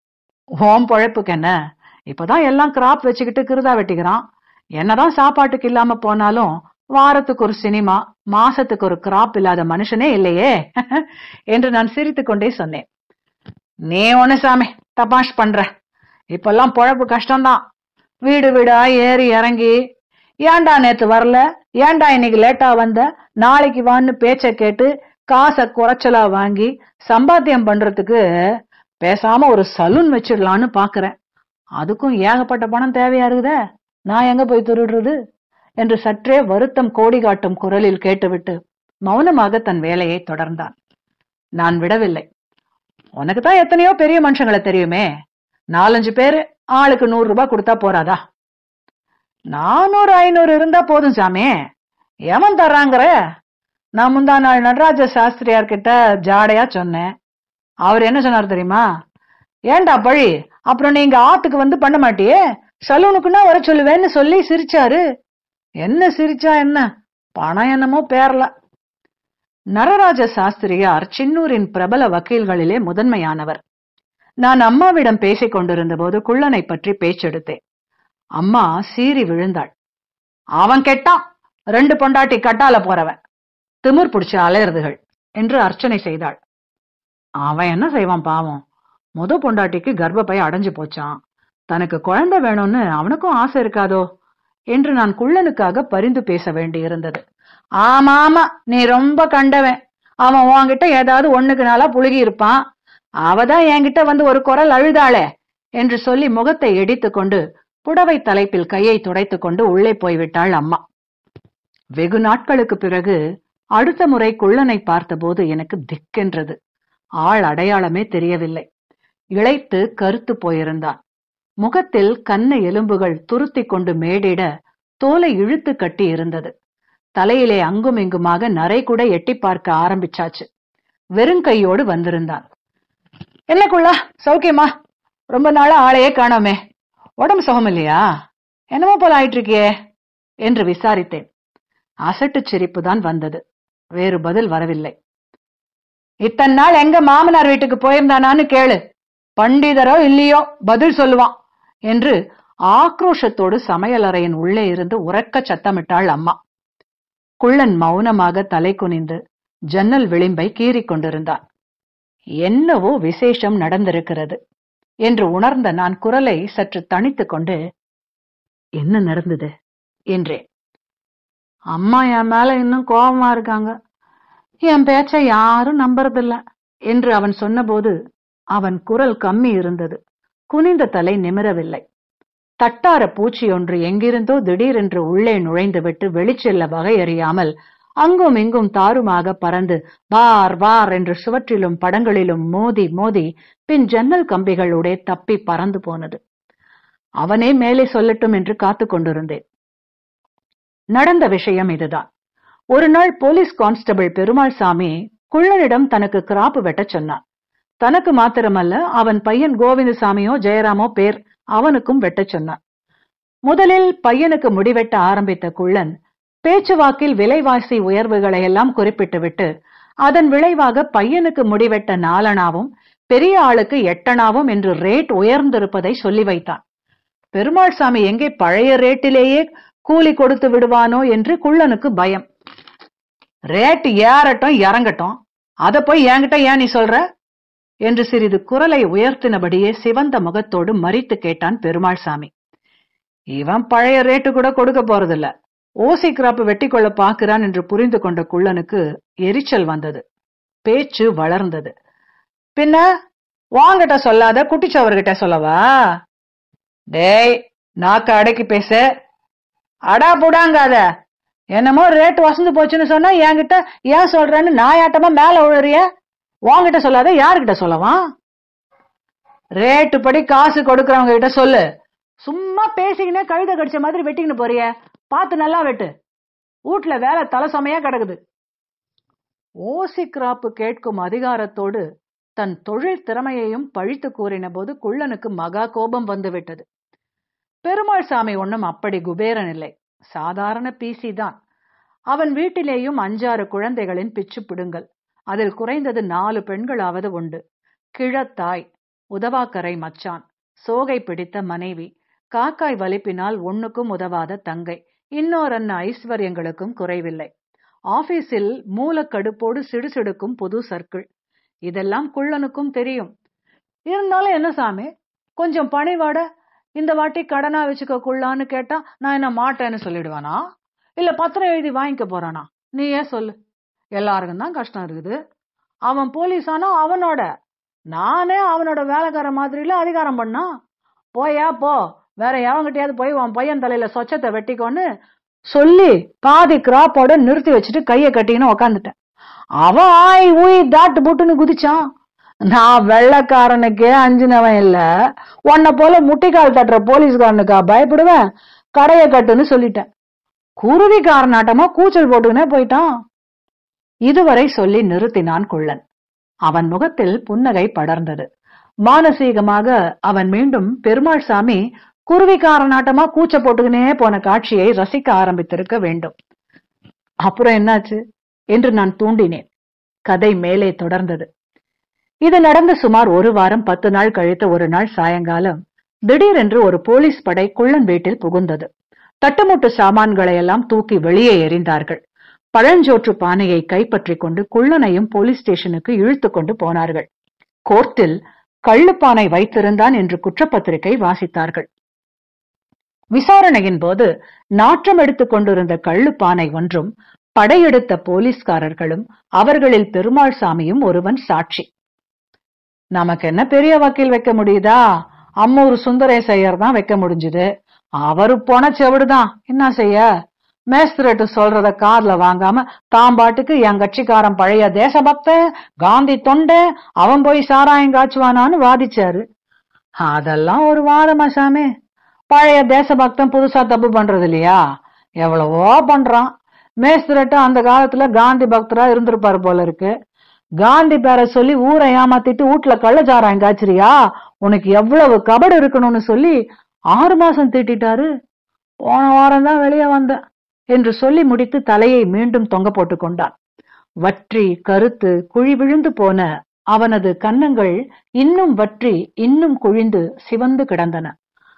ஓம் பழப்புக்கு என்ன இப்பதான் எல்லாம் கிராப் வச்சுக்கிட்டு கிருதா வெட்டிக்கிறான் என்னதான் சாப்பாட்டுக்கு இல்லாம போனாலும் வாரத்துக்கு ஒரு சினிமா மாசத்துக்கு ஒரு கிராப் இல்லாத மனுஷனே இல்லையே என்று நான் சிரித்துக் கொண்டே சொன்னேன் நீ ஒண்ணு சாமி தபாஷ் பண்ற இப்பெல்லாம் பொழப்பு கஷ்டம்தான் வீடு வீடா ஏறி இறங்கி ஏன்டா நேத்து வரல ஏன்டா இன்னைக்கு லேட்டா வந்த நாளைக்கு வான்னு பேச்ச கேட்டு காசை குறைச்சலா வாங்கி சம்பாத்தியம் பண்றதுக்கு பேசாம ஒரு சலூன் வச்சிடலான்னு பாக்குறேன் அதுக்கும் ஏகப்பட்ட பணம் தேவையா இருக்குதே நான் எங்க போய் திருடுறது என்று சற்றே வருத்தம் கோடி காட்டும் குரலில் கேட்டுவிட்டு மௌனமாக தன் வேலையை தொடர்ந்தான் நான் விடவில்லை உனக்கு தான் எத்தனையோ பெரிய மனுஷங்களை தெரியுமே நாலஞ்சு பேரு ஆளுக்கு நூறு ரூபாய் கொடுத்தா போறாதா நானூறு ஐநூறு இருந்தா போதும் சாமி எவன் தர்றாங்கிற நான் முந்தா நாள் நடராஜ சாஸ்திரியார் கிட்ட ஜாடையா சொன்னேன் அவர் என்ன சொன்னார் தெரியுமா ஏன்டா பழி அப்புறம் நீங்க ஆத்துக்கு வந்து பண்ண மாட்டியே சலூனுக்குன்னா வர சொல்லுவேன்னு சொல்லி சிரிச்சாரு என்ன சிரிச்சா என்ன பணம் என்னமோ பேரல நரராஜ சாஸ்திரியார் சின்னூரின் பிரபல வக்கீல்களிலே முதன்மையானவர் நான் அம்மாவிடம் பேசிக் கொண்டிருந்த போது குள்ளனை பற்றி பேச்செடுத்தேன் அம்மா சீறி விழுந்தாள் அவன் கெட்டான் ரெண்டு பொண்டாட்டி கட்டால போறவன் திமிர் பிடிச்ச அலையறதுகள் என்று அர்ச்சனை செய்தாள் அவன் என்ன செய்வான் பாவம் முத பொண்டாட்டிக்கு கர்ப்பப்பை அடைஞ்சு போச்சான் தனக்கு குழந்தை வேணும்னு அவனுக்கும் ஆசை இருக்காதோ என்று நான் குள்ளனுக்காக பரிந்து பேச வேண்டியிருந்தது ஆமா ஆமா நீ ரொம்ப கண்டவன் அவன் உன்கிட்ட ஏதாவது ஒண்ணுக்கு நாளா புழுகி இருப்பான் அவதான் என்கிட்ட வந்து ஒரு குரல் அழுதாளே என்று சொல்லி முகத்தை இடித்துக் கொண்டு புடவை தலைப்பில் கையை துடைத்துக் கொண்டு உள்ளே போய்விட்டாள் அம்மா வெகு நாட்களுக்கு பிறகு அடுத்த முறை குள்ளனை பார்த்தபோது எனக்கு திக்கென்றது ஆள் அடையாளமே தெரியவில்லை இளைத்து கருத்து போயிருந்தான் முகத்தில் கன்ன எலும்புகள் துருத்திக் கொண்டு மேடிட தோலை இழுத்து கட்டி இருந்தது தலையிலே அங்கும் இங்குமாக நரை கூட எட்டி பார்க்க ஆரம்பிச்சாச்சு வெறுங்கையோடு வந்திருந்தான் என்னக்குள்ளா சௌக்கியமா ரொம்ப நாளா ஆளையே காணோமே உடம்பு சுகம் இல்லையா என்னமோ போல ஆயிட்டு இருக்கியே என்று விசாரித்தேன் அசட்டு சிரிப்பு தான் வந்தது வேறு பதில் வரவில்லை இத்தனை நாள் எங்க மாமனார் வீட்டுக்கு போயிருந்தானான்னு கேளு பண்டிதரோ இல்லையோ பதில் சொல்லுவான் என்று ஆக்ரோஷத்தோடு சமையலறையின் உள்ளே இருந்து உறக்க சத்தமிட்டாள் அம்மா குள்ளன் மௌனமாக தலை குனிந்து ஜன்னல் விளிம்பை கீறிக் கொண்டிருந்தான் என்னவோ விசேஷம் நடந்திருக்கிறது என்று உணர்ந்த நான் குரலை சற்று தணித்துக் கொண்டு என்ன நடந்தது என்றேன் அம்மா என் மேல இன்னும் கோபமா இருக்காங்க என் பேச்ச யாரும் நம்புறதில்ல என்று அவன் சொன்னபோது அவன் குரல் கம்மி இருந்தது குனிந்த தலை நிமிரவில்லை தட்டார பூச்சி ஒன்று எங்கிருந்தோ திடீரென்று உள்ளே நுழைந்துவிட்டு வெளிச்செல்ல வகையறியாமல் அங்கும் இங்கும் தாறுமாக பறந்து வார் வார் என்று சுவற்றிலும் படங்களிலும் மோதி மோதி பின் ஜன்னல் கம்பிகளுடைய தப்பி பறந்து போனது அவனே மேலே சொல்லட்டும் என்று காத்து கொண்டிருந்தேன் நடந்த விஷயம் இதுதான் ஒரு நாள் போலீஸ் கான்ஸ்டபிள் பெருமாள் சாமி குள்ளனிடம் தனக்கு கிராப்பு வெட்ட சொன்னான் தனக்கு மாத்திரமல்ல அவன் பையன் கோவிந்தசாமியோ ஜெயராமோ பேர் அவனுக்கும் வெட்டச் சொன்னான் முதலில் பையனுக்கு முடிவெட்ட ஆரம்பித்த குள்ளன் பேச்சுவாக்கில் விலைவாசி உயர்வுகளை எல்லாம் குறிப்பிட்டுவிட்டு அதன் விளைவாக பையனுக்கு முடிவெட்ட நாலனாவும் பெரிய ஆளுக்கு எட்டனாவும் என்று ரேட் உயர்ந்திருப்பதை சொல்லி வைத்தான் பெருமாள் சாமி எங்கே பழைய ரேட்டிலேயே கூலி கொடுத்து விடுவானோ என்று குள்ளனுக்கு பயம் ரேட் ஏறட்டும் இறங்கட்டும் அத போய் என்கிட்ட ஏன் நீ சொல்ற என்று சிறிது குரலை உயர்த்தினபடியே சிவந்த முகத்தோடு மறித்து கேட்டான் பெருமாள் சாமி இவன் பழைய ரேட்டு கூட கொடுக்க போறதில்ல ஓசி கிராப்பு வெட்டி கொள்ள பாக்குறான் என்று புரிந்து கொண்ட குள்ளனுக்கு எரிச்சல் வந்தது பேச்சு வளர்ந்தது பின்ன வாங்கிட்ட சொல்லாத குட்டிச்சவர்கிட்ட சொல்லவா டேய் நாக்க அடக்கி பேச அடா புடாங்காத என்னமோ ரேட் வசந்து போச்சுன்னு சொன்னா என்கிட்ட ஏன் சொல்றேன்னு நாயாட்டமா மேல விழுறிய உன்கிட்ட சொல்லாத யாருகிட்ட சொல்லவான் ரேட்டு படி காசு கொடுக்கறவங்க கிட்ட சொல்லு சும்மா பேசிக்கினே கழுத கடிச்ச மாதிரி வெட்டிக்கின்னு போறிய பார்த்து நல்லா வெட்டு வீட்டுல வேலை தலை சமையா கிடக்குது ஓசி கிராப்பு கேட்கும் அதிகாரத்தோடு தன் தொழில் திறமையையும் பழித்து கூறின போது குள்ளனுக்கு மகா கோபம் வந்துவிட்டது பெருமாள் சாமி ஒன்னும் அப்படி குபேரன் இல்லை சாதாரண பிசி தான் அவன் வீட்டிலேயும் அஞ்சாறு குழந்தைகளின் பிச்சு பிடுங்கல் அதில் குறைந்தது நாலு பெண்களாவது உண்டு கிழத்தாய் உதவாக்கரை மச்சான் சோகை பிடித்த மனைவி காக்காய் வலிப்பினால் ஒண்ணுக்கும் உதவாத தங்கை இன்னோரன்ன ஐஸ்வர்யங்களுக்கும் குறைவில்லை ஆபீஸில் மூலக்கடுப்போடு சிடுசிடுக்கும் புது சர்க்கிள் இதெல்லாம் குள்ளனுக்கும் தெரியும் இருந்தாலும் என்ன சாமி கொஞ்சம் பணிவாட இந்த வாட்டி கடனா வச்சுக்க குள்ளான்னு கேட்டா நான் என்ன மாட்டேன்னு சொல்லிடுவானா இல்ல பத்திரம் எழுதி வாங்கிக்க போறானா நீ ஏன் சொல்லு எல்லாருக்கும் தான் கஷ்டம் இருக்குது அவன் போலீஸ் ஆனா அவனோட நானே அவனோட வேலைக்கார மாதிரில அதிகாரம் பண்ணா போயா போ வேற எவங்கிட்டயாவது போய் உன் பையன் தலையில சொச்சத்தை வெட்டிக்கோன்னு சொல்லி பாதி கிராப்போட நிறுத்தி வச்சுட்டு கைய கட்டிக்கின்னு உக்காந்துட்டேன் அவன் ஆய் ஊய் தாட்டு புட்டுன்னு குதிச்சான் நான் வெள்ளக்காரனுக்கே அஞ்சினவன் இல்ல உன்னை போல முட்டிக்கால் தட்டுற போலீஸ்காரனுக்கா பயப்படுவேன் கடைய கட்டுன்னு சொல்லிட்டேன் குருவிக்காரனாட்டமா கூச்சல் போட்டுக்கினே போயிட்டான் இதுவரை சொல்லி நிறுத்தினான் குள்ளன் அவன் முகத்தில் புன்னகை படர்ந்தது மானசீகமாக அவன் மீண்டும் பெருமாள் சாமி குருவிக்காரனாட்டமா கூச்ச போட்டுக்கினே போன காட்சியை ரசிக்க ஆரம்பித்திருக்க வேண்டும் அப்புறம் என்னாச்சு என்று நான் தூண்டினேன் கதை மேலே தொடர்ந்தது இது நடந்து சுமார் ஒரு வாரம் பத்து நாள் கழித்த ஒரு நாள் சாயங்காலம் திடீரென்று ஒரு போலீஸ் படை குள்ளன் வீட்டில் புகுந்தது தட்டுமுட்டு சாமான்களை எல்லாம் தூக்கி வெளியே எறிந்தார்கள் பழஞ்சோற்று பானையை கைப்பற்றிக் கொண்டு குள்ளனையும் போலீஸ் ஸ்டேஷனுக்கு இழுத்து கொண்டு போனார்கள் கோர்ட்டில் கள்ளுப்பானை வைத்திருந்தான் என்று குற்றப்பத்திரிகை வாசித்தார்கள் விசாரணையின் போது நாற்றம் எடுத்துக் கொண்டிருந்த கள்ளுப்பானை ஒன்றும் படையெடுத்த போலீஸ்காரர்களும் அவர்களில் பெருமாள் சாமியும் ஒருவன் சாட்சி நமக்கு என்ன பெரிய வக்கீல் வைக்க முடியுதா அம்மூர் சுந்தரேசையர் தான் வைக்க முடிஞ்சுது அவரு போன செவிடுதான் என்ன செய்ய மேஸ்திரேட்டு சொல்றத கார்ல வாங்காம தாம் பாட்டுக்கு என் கட்சிக்காரன் பழைய தேசபக்தன் காந்தி தொண்டை அவன் போய் சாராயம் காய்ச்சுவானான்னு வாதிச்சாரு அதெல்லாம் ஒரு வாதமா சாமி பழைய தேசபக்தன் புதுசா தப்பு பண்றது இல்லையா எவ்வளவோ பண்றான் மேஸ்திரட்டு அந்த காலத்துல காந்தி பக்தரா இருந்திருப்பாரு போல இருக்கு காந்தி பேரை சொல்லி ஊரை ஏமாத்திட்டு வீட்டுல கள்ளச்சாராயம் காய்ச்சறியா உனக்கு எவ்வளவு கபடு இருக்கணும்னு சொல்லி ஆறு மாசம் தீட்டிட்டாரு போன வாரம் தான் வெளியே வந்தேன் என்று சொல்லி முடித்து தலையை மீண்டும் தொங்க போட்டுக் கொண்டான் வற்றி கருத்து குழி விழுந்து போன அவனது கன்னங்கள் இன்னும் வற்றி இன்னும் குழிந்து சிவந்து கிடந்தன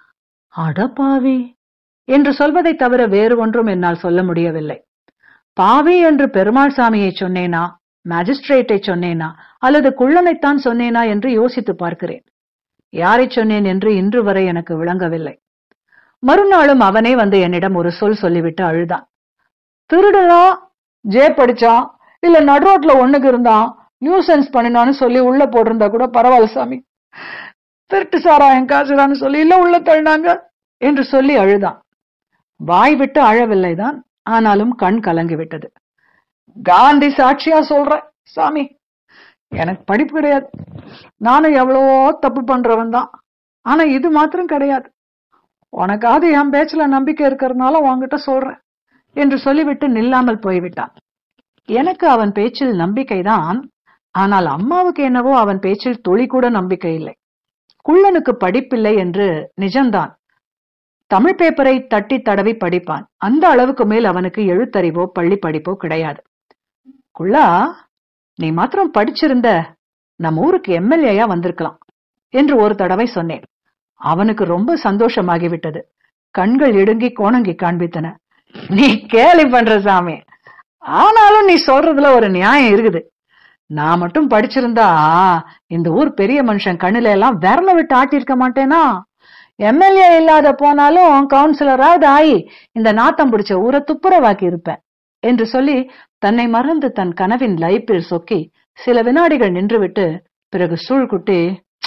அடப்பாவி என்று சொல்வதை தவிர வேறு ஒன்றும் என்னால் சொல்ல முடியவில்லை பாவி என்று பெருமாள் சாமியை சொன்னேனா மேஜிஸ்ட்ரேட்டை சொன்னேனா அல்லது குள்ளனைத்தான் சொன்னேனா என்று யோசித்து பார்க்கிறேன் யாரை சொன்னேன் என்று இன்று வரை எனக்கு விளங்கவில்லை மறுநாளும் அவனே வந்து என்னிடம் ஒரு சொல் சொல்லிவிட்டு அழுதான் திருடுனா ஜே படிச்சான் இல்ல நடுரோட்ல ஒண்ணுக்கு இருந்தான் நியூசன்ஸ் பண்ணினான்னு சொல்லி உள்ள போட்டிருந்தா கூட பரவாயில்ல சாமி திருட்டு சாராயம் காசுதான்னு சொல்லி இல்ல உள்ள தள்ளினாங்க என்று சொல்லி அழுதான் வாய் விட்டு அழவில்லைதான் ஆனாலும் கண் கலங்கி விட்டது காந்தி சாட்சியா சொல்றேன் சாமி எனக்கு படிப்பு கிடையாது நானும் எவ்வளவோ தப்பு பண்றவன் தான் ஆனா இது மாத்திரம் கிடையாது உனக்காவது என் பேச்சுல நம்பிக்கை இருக்கிறதுனால உன்கிட்ட சொல்றேன் என்று சொல்லிவிட்டு நில்லாமல் போய்விட்டான் எனக்கு அவன் பேச்சில் நம்பிக்கைதான் ஆனால் அம்மாவுக்கு என்னவோ அவன் பேச்சில் துளி கூட நம்பிக்கை இல்லை குள்ளனுக்கு படிப்பில்லை என்று நிஜம்தான் தமிழ் பேப்பரை தட்டி தடவி படிப்பான் அந்த அளவுக்கு மேல் அவனுக்கு எழுத்தறிவோ பள்ளி படிப்போ கிடையாது குள்ளா நீ மாத்திரம் படிச்சிருந்த நம்ம ஊருக்கு எம்எல்ஏயா வந்திருக்கலாம் என்று ஒரு தடவை சொன்னேன் அவனுக்கு ரொம்ப சந்தோஷமாகிவிட்டது கண்கள் இடுங்கி கோணங்கி காண்பித்தன நீ கேலி பண்ற சாமி ஆனாலும் நீ சொல்றதுல ஒரு நியாயம் இருக்குது நான் மட்டும் படிச்சிருந்தா இந்த ஊர் பெரிய மனுஷன் கண்ணுல எல்லாம் விரல விட்டு ஆட்டியிருக்க மாட்டேனா எம்எல்ஏ இல்லாத போனாலும் கவுன்சிலராவது ஆயி இந்த நாத்தம் பிடிச்ச ஊரை துப்புரவாக்கி இருப்பேன் என்று சொல்லி தன்னை மறந்து தன் கனவின் லைப்பில் சொக்கி சில வினாடிகள் நின்றுவிட்டு பிறகு சூழ்குட்டி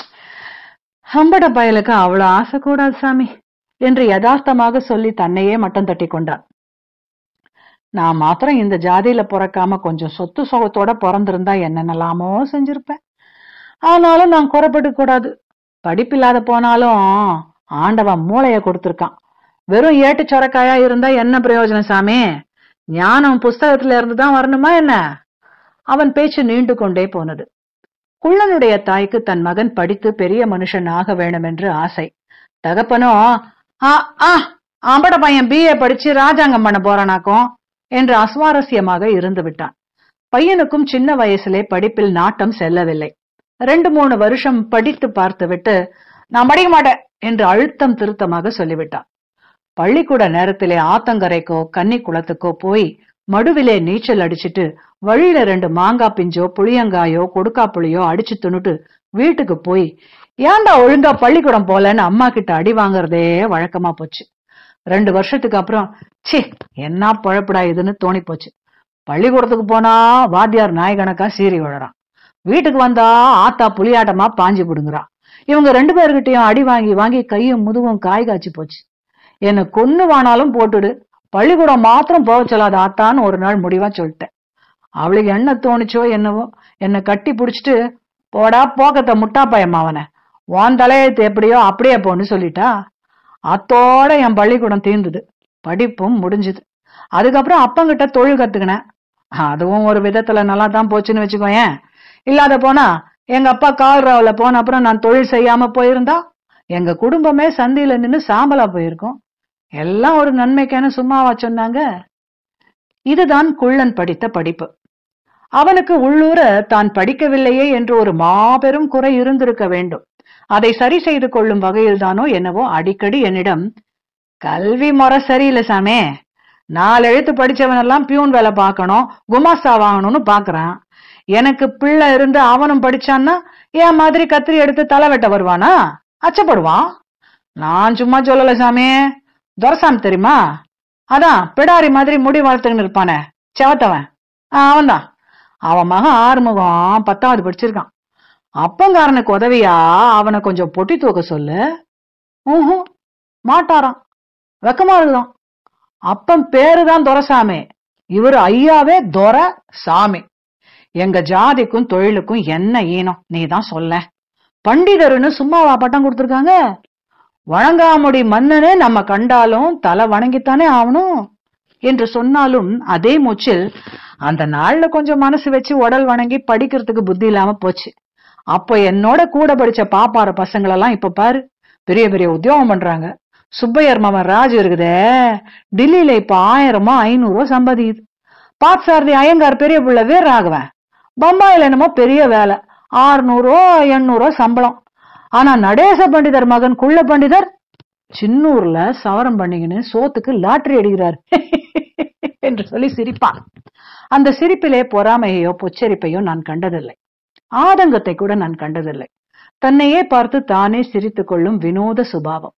ஹம்பட பயலுக்கு அவ்வளவு ஆசை கூடாது சாமி என்று யதார்த்தமாக சொல்லி தன்னையே மட்டம் தட்டி கொண்டான் நான் மாத்திரம் இந்த ஜாதியில பிறக்காம கொஞ்சம் சொத்து சுகத்தோட பிறந்திருந்தா என்னென்னலாமோ செஞ்சிருப்பேன் ஆனாலும் நான் குறைப்பட்டு கூடாது படிப்பில்லாத போனாலும் ஆண்டவன் மூளைய கொடுத்திருக்கான் வெறும் ஏட்டு சொரக்காயா இருந்தா என்ன பிரயோஜனம் சாமி ஞானம் புஸ்தகத்துல இருந்து தான் வரணுமா என்ன அவன் பேச்சு நீண்டு கொண்டே போனது குள்ளனுடைய தாய்க்கு தன் மகன் படித்து பெரிய மனுஷன் ஆக வேண்டும் என்று ஆசை தகப்பனோ ஆ ஆ ஆம்பட பையன் பிஏ படிச்சு ராஜாங்கம் பண்ண போறானாக்கும் என்று அஸ்வாரஸ்யமாக இருந்து விட்டான் பையனுக்கும் சின்ன வயசிலே படிப்பில் நாட்டம் செல்லவில்லை ரெண்டு மூணு வருஷம் படித்து பார்த்துவிட்டு நான் படிக்க மாட்டேன் என்று அழுத்தம் திருத்தமாக சொல்லிவிட்டான் பள்ளிக்கூட நேரத்திலே ஆத்தங்கரைக்கோ கன்னி குளத்துக்கோ போய் மடுவிலே நீச்சல் அடிச்சிட்டு வழியில ரெண்டு மாங்காய் பிஞ்சோ புளியங்காயோ கொடுக்கா புளியோ அடிச்சு துணுட்டு வீட்டுக்கு போய் ஏன்டா ஒழுங்கா பள்ளிக்கூடம் போலன்னு அம்மா கிட்ட அடி வாங்குறதே வழக்கமா போச்சு ரெண்டு வருஷத்துக்கு அப்புறம் ச்சே என்ன பழப்படா இதுன்னு தோணி போச்சு பள்ளிக்கூடத்துக்கு போனா வாத்தியார் நாய்கணக்கா சீறி விழறான் வீட்டுக்கு வந்தா ஆத்தா புலியாட்டமா பாஞ்சு பிடுங்குறான் இவங்க ரெண்டு பேர்கிட்டயும் அடி வாங்கி வாங்கி கையும் முதுகும் காய் காய்ச்சி போச்சு என்ன கொன்னு வானாலும் போட்டுடு பள்ளிக்கூடம் மாத்திரம் போக சொல்லாத ஆத்தான்னு ஒரு நாள் முடிவா சொல்லிட்டேன் அவளுக்கு என்ன தோணுச்சோ என்னவோ என்னை கட்டி புடிச்சிட்டு போடா போக்கத்த முட்டா பயம் அவனை உன் தலையெழுத்து எப்படியோ அப்படியே போன்னு சொல்லிட்டா அத்தோட என் பள்ளிக்கூடம் தீர்ந்தது படிப்பும் முடிஞ்சுது அதுக்கப்புறம் அப்பங்கிட்ட தொழில் கத்துக்கினேன் அதுவும் ஒரு விதத்துல நல்லா தான் போச்சுன்னு வச்சுக்கோயேன் இல்லாத போனா எங்க அப்பா கால்ராவில் போன அப்புறம் நான் தொழில் செய்யாம போயிருந்தா எங்க குடும்பமே சந்தியில நின்னு சாம்பலா போயிருக்கும் எல்லாம் ஒரு நன்மைக்கான சும்மாவா சொன்னாங்க இதுதான் குள்ளன் படித்த படிப்பு அவனுக்கு உள்ளூர தான் படிக்கவில்லையே என்று ஒரு மாபெரும் குறை இருந்திருக்க வேண்டும் அதை சரி செய்து கொள்ளும் வகையில் தானோ என்னவோ அடிக்கடி என்னிடம் கல்வி முறை சரியில்லை சாமே நாலு எழுத்து படிச்சவனெல்லாம் பியூன் வேலை பார்க்கணும் குமாஸ்தா வாங்கணும்னு பாக்குறான் எனக்கு பிள்ளை இருந்து அவனும் படிச்சான்னா என் மாதிரி கத்திரி எடுத்து தலை வெட்ட வருவானா அச்சப்படுவான் நான் சும்மா சொல்லல சாமி துரசாமி தெரியுமா அதான் பிடாரி மாதிரி முடி வளர்த்துக்கின்னு இருப்பானே செவத்தவன் அவன்தான் அவன் மகன் ஆறுமுகம் பத்தாவது படிச்சிருக்கான் அப்பங்காரனுக்கு உதவியா அவனை கொஞ்சம் பொட்டி தூக்க சொல்லு ஊஹும் மாட்டாராம் வெக்கமா இருக்குதான் அப்பன் பேருதான் துரசாமி இவர் ஐயாவே துர சாமி எங்க ஜாதிக்கும் தொழிலுக்கும் என்ன ஈனம் நீ தான் சொல்ல பண்டிதர்னு சும்மாவா பட்டம் கொடுத்துருக்காங்க வணங்காமுடி மன்னனே நம்ம கண்டாலும் தலை வணங்கித்தானே ஆகணும் என்று சொன்னாலும் அதே மூச்சில் அந்த நாள்ல கொஞ்சம் மனசு வச்சு உடல் வணங்கி படிக்கிறதுக்கு புத்தி இல்லாம போச்சு அப்போ என்னோட கூட படிச்ச பாப்பார பசங்களெல்லாம் இப்ப பாரு பெரிய பெரிய உத்தியோகம் பண்றாங்க சுப்பையர் மாமன் ராஜு இருக்குதே டில்லியில இப்ப ஆயிரமோ ஐநூறோ சம்பாதிக்குது பாத்சாரதி ஐயங்கார் பெரிய பிள்ளை வீர ராகவன் பம்பாயில என்னமோ பெரிய வேலை ஆறுநூறோ எண்ணூறோ சம்பளம் ஆனா நடேச பண்டிதர் மகன் குள்ள பண்டிதர் சின்னூர்ல சவரம் பண்ணிக்கின்னு சோத்துக்கு லாட்டரி அடிக்கிறார் என்று சொல்லி சிரிப்பான் அந்த சிரிப்பிலே பொறாமையோ பொச்சரிப்பையோ நான் கண்டதில்லை ஆதங்கத்தை கூட நான் கண்டதில்லை தன்னையே பார்த்து தானே சிரித்துக் கொள்ளும் வினோத சுபாவம்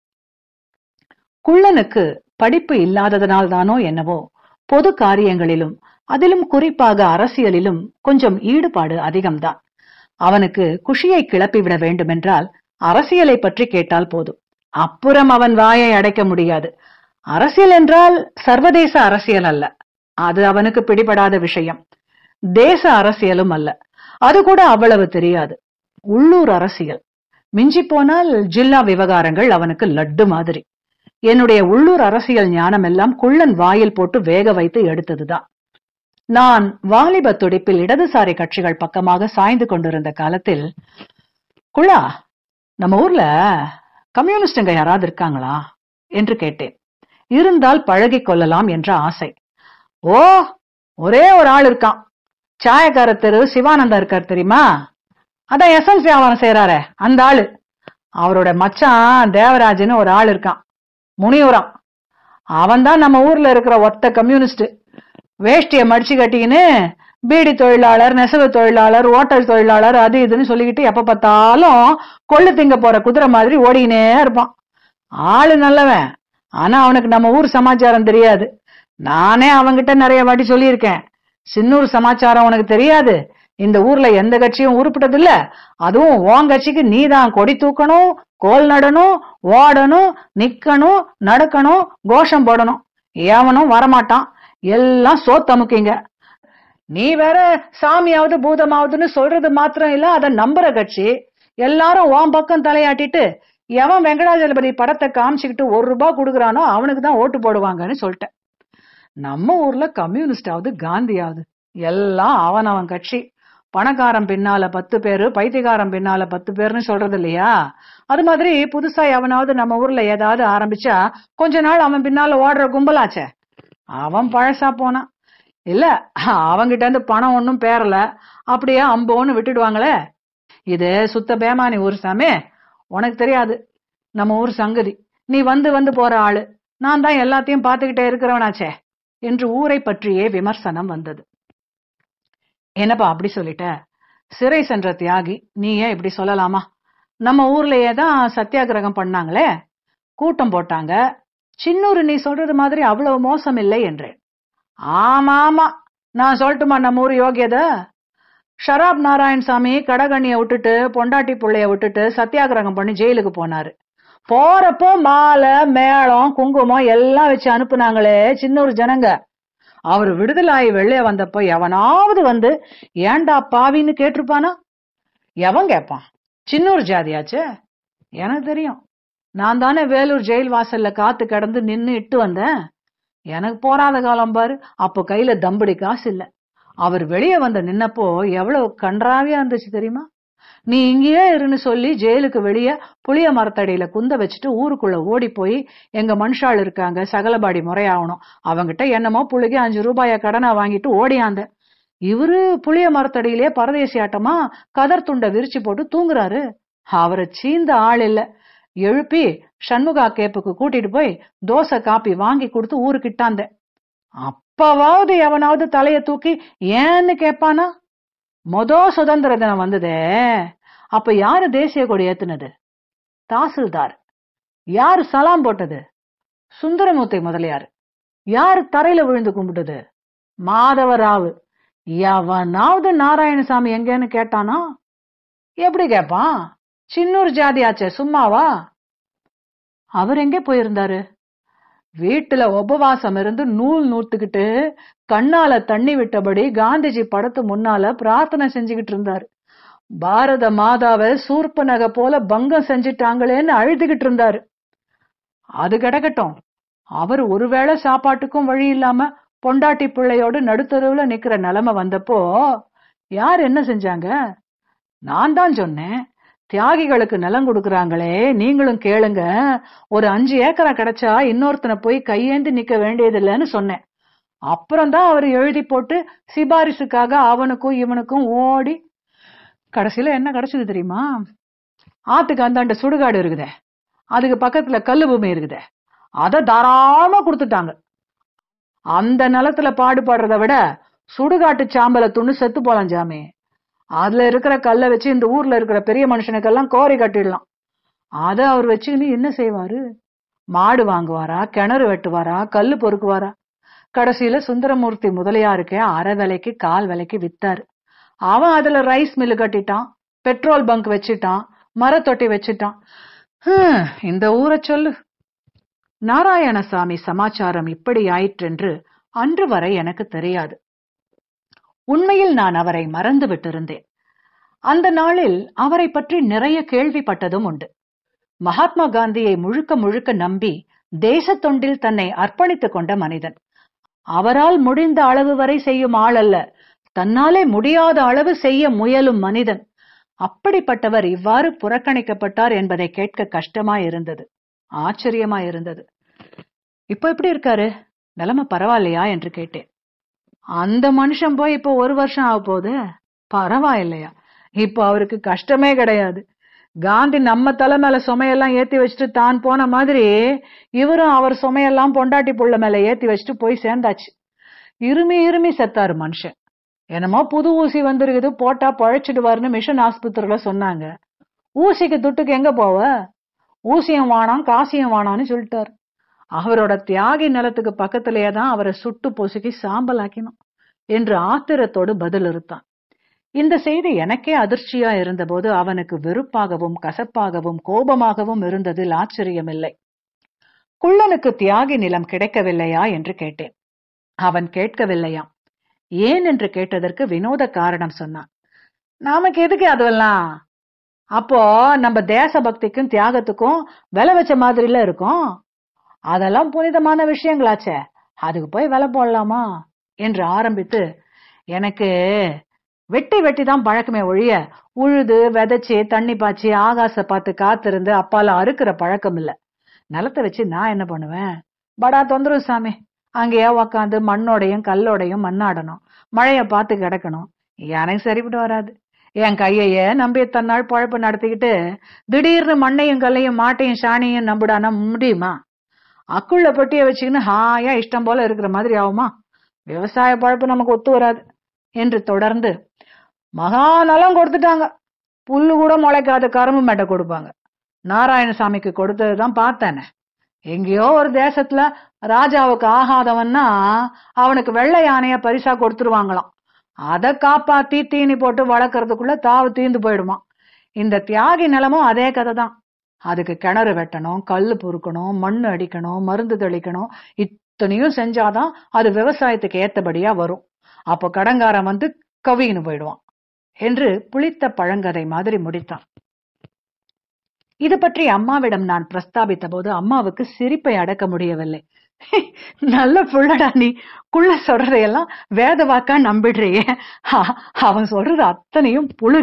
குள்ளனுக்கு படிப்பு இல்லாததனால் தானோ என்னவோ பொது காரியங்களிலும் அதிலும் குறிப்பாக அரசியலிலும் கொஞ்சம் ஈடுபாடு அதிகம்தான் அவனுக்கு குஷியை கிளப்பிவிட வேண்டுமென்றால் அரசியலை பற்றி கேட்டால் போதும் அப்புறம் அவன் வாயை அடைக்க முடியாது அரசியல் என்றால் சர்வதேச அரசியல் அல்ல அது அவனுக்கு பிடிபடாத விஷயம் தேச அரசியலும் அல்ல அது கூட அவ்வளவு தெரியாது உள்ளூர் அரசியல் மிஞ்சி போனால் ஜில்லா விவகாரங்கள் அவனுக்கு லட்டு மாதிரி என்னுடைய உள்ளூர் அரசியல் ஞானம் எல்லாம் குள்ளன் வாயில் போட்டு வேக வைத்து எடுத்ததுதான் நான் வாலிப துடிப்பில் இடதுசாரி கட்சிகள் பக்கமாக சாய்ந்து கொண்டிருந்த காலத்தில் குள்ளா நம்ம ஊர்ல கம்யூனிஸ்டுங்க யாராவது இருக்காங்களா என்று கேட்டேன் இருந்தால் பழகிக் கொள்ளலாம் என்ற ஆசை ஓ ஒரே ஒரு ஆள் இருக்கான் சாயக்கார தெரு சிவானந்தா இருக்கார் தெரியுமா அதான் எஸ்எல்சி வியாபாரம் செய்யறாரே அந்த ஆளு அவரோட மச்சான் தேவராஜன்னு ஒரு ஆள் இருக்கான் முனிவரம் அவன் தான் நம்ம ஊர்ல இருக்கிற ஒத்த கம்யூனிஸ்ட் வேஷ்டியை மடிச்சு கட்டிக்கின்னு பீடி தொழிலாளர் நெசவு தொழிலாளர் ஓட்டல் தொழிலாளர் அது இதுன்னு சொல்லிக்கிட்டு எப்ப பார்த்தாலும் கொள்ளு திங்க போற குதிரை மாதிரி ஓடிக்கினே இருப்பான் ஆளு நல்லவன் ஆனா அவனுக்கு நம்ம ஊர் சமாச்சாரம் தெரியாது நானே அவன்கிட்ட நிறைய வாட்டி சொல்லியிருக்கேன் சின்னூர் சமாச்சாரம் உனக்கு தெரியாது இந்த ஊர்ல எந்த கட்சியும் உருப்பிட்டதில்ல அதுவும் உன் கட்சிக்கு நீதான் கொடி தூக்கணும் கோல் நடணும் ஓடணும் நிக்கணும் நடக்கணும் கோஷம் போடணும் எவனும் வரமாட்டான் எல்லாம் சோத்தமுக்கிங்க நீ வேற சாமியாவது பூதமாவதுன்னு சொல்றது மாத்திரம் இல்ல அத நம்புற கட்சி எல்லாரும் உன் பக்கம் தலையாட்டிட்டு எவன் வெங்கடாஜலபதி படத்தை காமிச்சுக்கிட்டு ஒரு ரூபாய் கொடுக்குறானோ அவனுக்கு தான் ஓட்டு போடுவாங்கன்னு சொல்லிட்டேன் நம்ம ஊர்ல கம்யூனிஸ்டாவது காந்தியாவது எல்லாம் அவன் அவன் கட்சி பணக்காரன் பின்னால பத்து பேரு பைத்தியக்காரன் பின்னால பத்து பேர்னு சொல்றது இல்லையா அது மாதிரி புதுசா எவனாவது நம்ம ஊர்ல ஏதாவது ஆரம்பிச்சா கொஞ்ச நாள் அவன் பின்னால ஓடுற கும்பலாச்சே அவன் பழசா போனான் இல்ல அவங்கிட்ட இருந்து பணம் ஒன்னும் பேரல அப்படியே அம்போன்னு விட்டுடுவாங்களே இது சுத்த பேமானி ஊர் சாமி உனக்கு தெரியாது நம்ம ஊர் சங்கதி நீ வந்து வந்து போற ஆளு நான் தான் எல்லாத்தையும் பார்த்துக்கிட்டே இருக்கிறவனாச்சே என்று ஊரை பற்றியே விமர்சனம் வந்தது என்னப்பா அப்படி சொல்லிட்ட சிறை சென்ற தியாகி நீ ஏன் இப்படி சொல்லலாமா நம்ம ஊர்லயே தான் சத்தியாகிரகம் பண்ணாங்களே கூட்டம் போட்டாங்க சின்னூர் நீ சொல்றது மாதிரி அவ்வளவு மோசம் இல்லை என்றேன் ஆமா ஆமா நான் சொல்லட்டுமா நம்ம ஊர் யோகியத ஷராப் நாராயணசாமி கடகண்ணிய விட்டுட்டு பொண்டாட்டி புள்ளைய விட்டுட்டு சத்தியாகிரகம் பண்ணி ஜெயிலுக்கு போனாரு போறப்போ மாலை மேளம் குங்குமம் எல்லாம் வச்சு அனுப்புனாங்களே சின்னூர் ஜனங்க அவர் விடுதலாயி வெளியே வந்தப்போ எவனாவது வந்து ஏன்டா பாவின்னு கேட்டிருப்பானா எவன் கேட்பான் சின்னூர் ஜாதியாச்சே எனக்கு தெரியும் நான் தானே வேலூர் ஜெயில் வாசல்ல காத்து கிடந்து நின்னு இட்டு வந்தேன் எனக்கு போராத காலம் பாரு அப்போ கையில தம்படி காசு இல்ல அவர் வெளியே வந்து நின்னப்போ எவ்வளவு கன்றாவியா இருந்துச்சு தெரியுமா நீ இங்கேயே இருன்னு சொல்லி ஜெயிலுக்கு வெளியே புளிய மரத்தடியில குந்த வச்சுட்டு ஊருக்குள்ள ஓடி போய் எங்க மனுஷாள் இருக்காங்க சகலபாடி முறையாகணும் அவங்கிட்ட என்னமோ புள்ளைக்கு அஞ்சு ரூபாய கடனா வாங்கிட்டு ஓடியாந்த இவரு புளிய மரத்தடியிலே பரதேசி ஆட்டமா கதர் துண்டை விரிச்சு போட்டு தூங்குறாரு அவரை சீந்த ஆள் இல்ல எழுப்பி சண்முகா கேப்புக்கு கூட்டிட்டு போய் தோசை காப்பி வாங்கி கொடுத்து ஊருக்கிட்டாந்த அப்பவாவது எவனாவது தலைய தூக்கி ஏன்னு கேட்பானா மொத சுதந்திர தினம் வந்ததே அப்ப யாரு தேசிய கொடி ஏத்துனது தாசில்தார் யாரு சலாம் போட்டது சுந்தரமூர்த்தி முதலியார் யாரு தரையில விழுந்து கும்பிட்டது மாதவராவு எவனாவது நாராயணசாமி எங்கன்னு கேட்டானா எப்படி கேட்பான் சின்னூர் ஜாதியாச்சே சும்மாவா அவர் எங்கே போயிருந்தாரு வீட்டுல உபவாசம் இருந்து நூல் நூத்துக்கிட்டு கண்ணால தண்ணி விட்டபடி காந்திஜி படத்து முன்னால பிரார்த்தனை செஞ்சுக்கிட்டு இருந்தாரு பாரத மாதாவை சூர்ப்ப நகை போல பங்கம் செஞ்சிட்டாங்களேன்னு அழுதுகிட்டு இருந்தாரு அது கிடக்கட்டும் அவர் ஒருவேளை சாப்பாட்டுக்கும் வழி இல்லாம பொண்டாட்டி பிள்ளையோடு நடுத்தருவுல நிக்கிற நிலைமை வந்தப்போ யார் என்ன செஞ்சாங்க நான் தான் சொன்னேன் தியாகிகளுக்கு நிலம் கொடுக்கறாங்களே நீங்களும் கேளுங்க ஒரு அஞ்சு ஏக்கரா கிடைச்சா இன்னொருத்தனை போய் கையேந்தி நிக்க வேண்டியதில்லைன்னு சொன்னேன் அப்புறம்தான் அவர் எழுதி போட்டு சிபாரிசுக்காக அவனுக்கும் இவனுக்கும் ஓடி கடைசியில என்ன கிடைச்சது தெரியுமா ஆத்துக்கு அந்தாண்ட சுடுகாடு இருக்குதே அதுக்கு பக்கத்துல கல்லு பூமி இருக்குதே அதை தாராளமா கொடுத்துட்டாங்க அந்த நிலத்துல பாடுபடுறத விட சுடுகாட்டு சாம்பல துண்ணு செத்து போலாம் ஜாமி அதுல இருக்கிற கல்லை வச்சு இந்த ஊர்ல இருக்கிற பெரிய மனுஷனுக்கெல்லாம் கோரி கட்டிடலாம் அதை அவர் வச்சுக்கின்னு என்ன செய்வாரு மாடு வாங்குவாரா கிணறு வெட்டுவாரா கல்லு பொறுக்குவாரா கடைசியில சுந்தரமூர்த்தி முதலியாருக்கே அரை விலைக்கு கால் விலைக்கு வித்தாரு அவன் அதுல ரைஸ் மில்லு கட்டிட்டான் பெட்ரோல் பங்க் வச்சுட்டான் மரத்தொட்டி வச்சுட்டான் ஹம், இந்த ஊரை சொல்லு நாராயணசாமி சமாச்சாரம் இப்படி ஆயிற்றென்று அன்று வரை எனக்கு தெரியாது உண்மையில் நான் அவரை மறந்து விட்டிருந்தேன் அந்த நாளில் அவரை பற்றி நிறைய கேள்விப்பட்டதும் உண்டு மகாத்மா காந்தியை முழுக்க முழுக்க நம்பி தேசத் தொண்டில் தன்னை அர்ப்பணித்துக் கொண்ட மனிதன் அவரால் முடிந்த அளவு வரை செய்யும் ஆள் அல்ல தன்னாலே முடியாத அளவு செய்ய முயலும் மனிதன் அப்படிப்பட்டவர் இவ்வாறு புறக்கணிக்கப்பட்டார் என்பதை கேட்க கஷ்டமா இருந்தது ஆச்சரியமா இருந்தது இப்ப எப்படி இருக்காரு நிலைமை பரவாயில்லையா என்று கேட்டேன் அந்த மனுஷன் போய் இப்போ ஒரு வருஷம் ஆக போகுது பரவாயில்லையா இப்போ அவருக்கு கஷ்டமே கிடையாது காந்தி நம்ம தலை மேல சுமையெல்லாம் ஏத்தி வச்சுட்டு தான் போன மாதிரி இவரும் அவர் சுமையெல்லாம் பொண்டாட்டி புள்ள மேல ஏத்தி வச்சுட்டு போய் சேர்ந்தாச்சு இருமி இருமி செத்தாரு மனுஷன் என்னமோ புது ஊசி வந்திருக்குது போட்டா பழைச்சிடுவாருன்னு மிஷன் ஆஸ்பத்திரியில சொன்னாங்க ஊசிக்கு துட்டுக்கு எங்க போவ ஊசியம் வானாம் காசியம் வானான்னு சொல்லிட்டாரு அவரோட தியாகி நிலத்துக்கு பக்கத்திலேயே தான் அவரை சுட்டு பொசுக்கி சாம்பலாக்கினோம் என்று ஆத்திரத்தோடு பதில் இருத்தான் இந்த செய்தி எனக்கே அதிர்ச்சியா இருந்தபோது அவனுக்கு வெறுப்பாகவும் கசப்பாகவும் கோபமாகவும் இருந்ததில் ஆச்சரியமில்லை குள்ளனுக்கு தியாகி நிலம் கிடைக்கவில்லையா என்று கேட்டேன் அவன் கேட்கவில்லையாம் ஏன் என்று கேட்டதற்கு வினோத காரணம் சொன்னான் நமக்கு எதுக்கு அதுவெல்லாம் அப்போ நம்ம தேசபக்திக்கும் தியாகத்துக்கும் விலை வச்ச மாதிரில இருக்கும் அதெல்லாம் புனிதமான விஷயங்களாச்சே அதுக்கு போய் விலை போடலாமா என்று ஆரம்பித்து எனக்கு வெட்டி வெட்டி தான் பழக்கமே ஒழிய உழுது விதைச்சு தண்ணி பாய்ச்சி ஆகாச பார்த்து காத்திருந்து அப்பால அறுக்கிற பழக்கம் இல்ல நிலத்தை வச்சு நான் என்ன பண்ணுவேன் படா தொந்தரவு சாமி அங்கேயே உக்காந்து மண்ணோடையும் கல்லோடையும் மண்ணாடணும் மழைய பார்த்து கிடக்கணும் எனக்கு சரிப்பட்டு வராது என் கையையே நம்பி தன்னாள் பழப்பு நடத்திக்கிட்டு திடீர்னு மண்ணையும் கல்லையும் மாட்டையும் சாணியும் நம்பிடானா முடியுமா அக்குள்ள பொட்டியை வச்சுக்கின்னு ஹாயா இஷ்டம் போல இருக்கிற மாதிரி ஆகுமா விவசாய பழப்பு நமக்கு ஒத்து வராது என்று தொடர்ந்து மகா நலம் கொடுத்துட்டாங்க புல்லு கூட முளைக்காத கரும்பு மேட்டை கொடுப்பாங்க நாராயணசாமிக்கு கொடுத்ததுதான் பார்த்தேனே எங்கேயோ ஒரு தேசத்துல ராஜாவுக்கு ஆகாதவன்னா அவனுக்கு வெள்ளை யானைய பரிசா கொடுத்துருவாங்களாம் அதை காப்பாத்தி தீனி போட்டு வளர்க்கறதுக்குள்ள தாவு தீந்து போயிடுமா இந்த தியாகி நிலமும் அதே கதை தான் அதுக்கு கிணறு வெட்டணும் கல்லு பொறுக்கணும் மண் அடிக்கணும் மருந்து தெளிக்கணும் இத்தனையும் செஞ்சாதான் அது விவசாயத்துக்கு ஏத்தபடியா வரும் அப்போ கடங்காரன் வந்து கவின்னு போயிடுவான் என்று புளித்த பழங்கதை மாதிரி முடித்தான் இது பற்றி அம்மாவிடம் நான் பிரஸ்தாபித்த போது அம்மாவுக்கு சிரிப்பை அடக்க முடியவில்லை நல்ல புள்ளடா நீ குள்ள சொல்றதையெல்லாம் வேத வாக்கா நம்பிடுறியே அ- அவன் சொல்றது அத்தனையும் புழுகு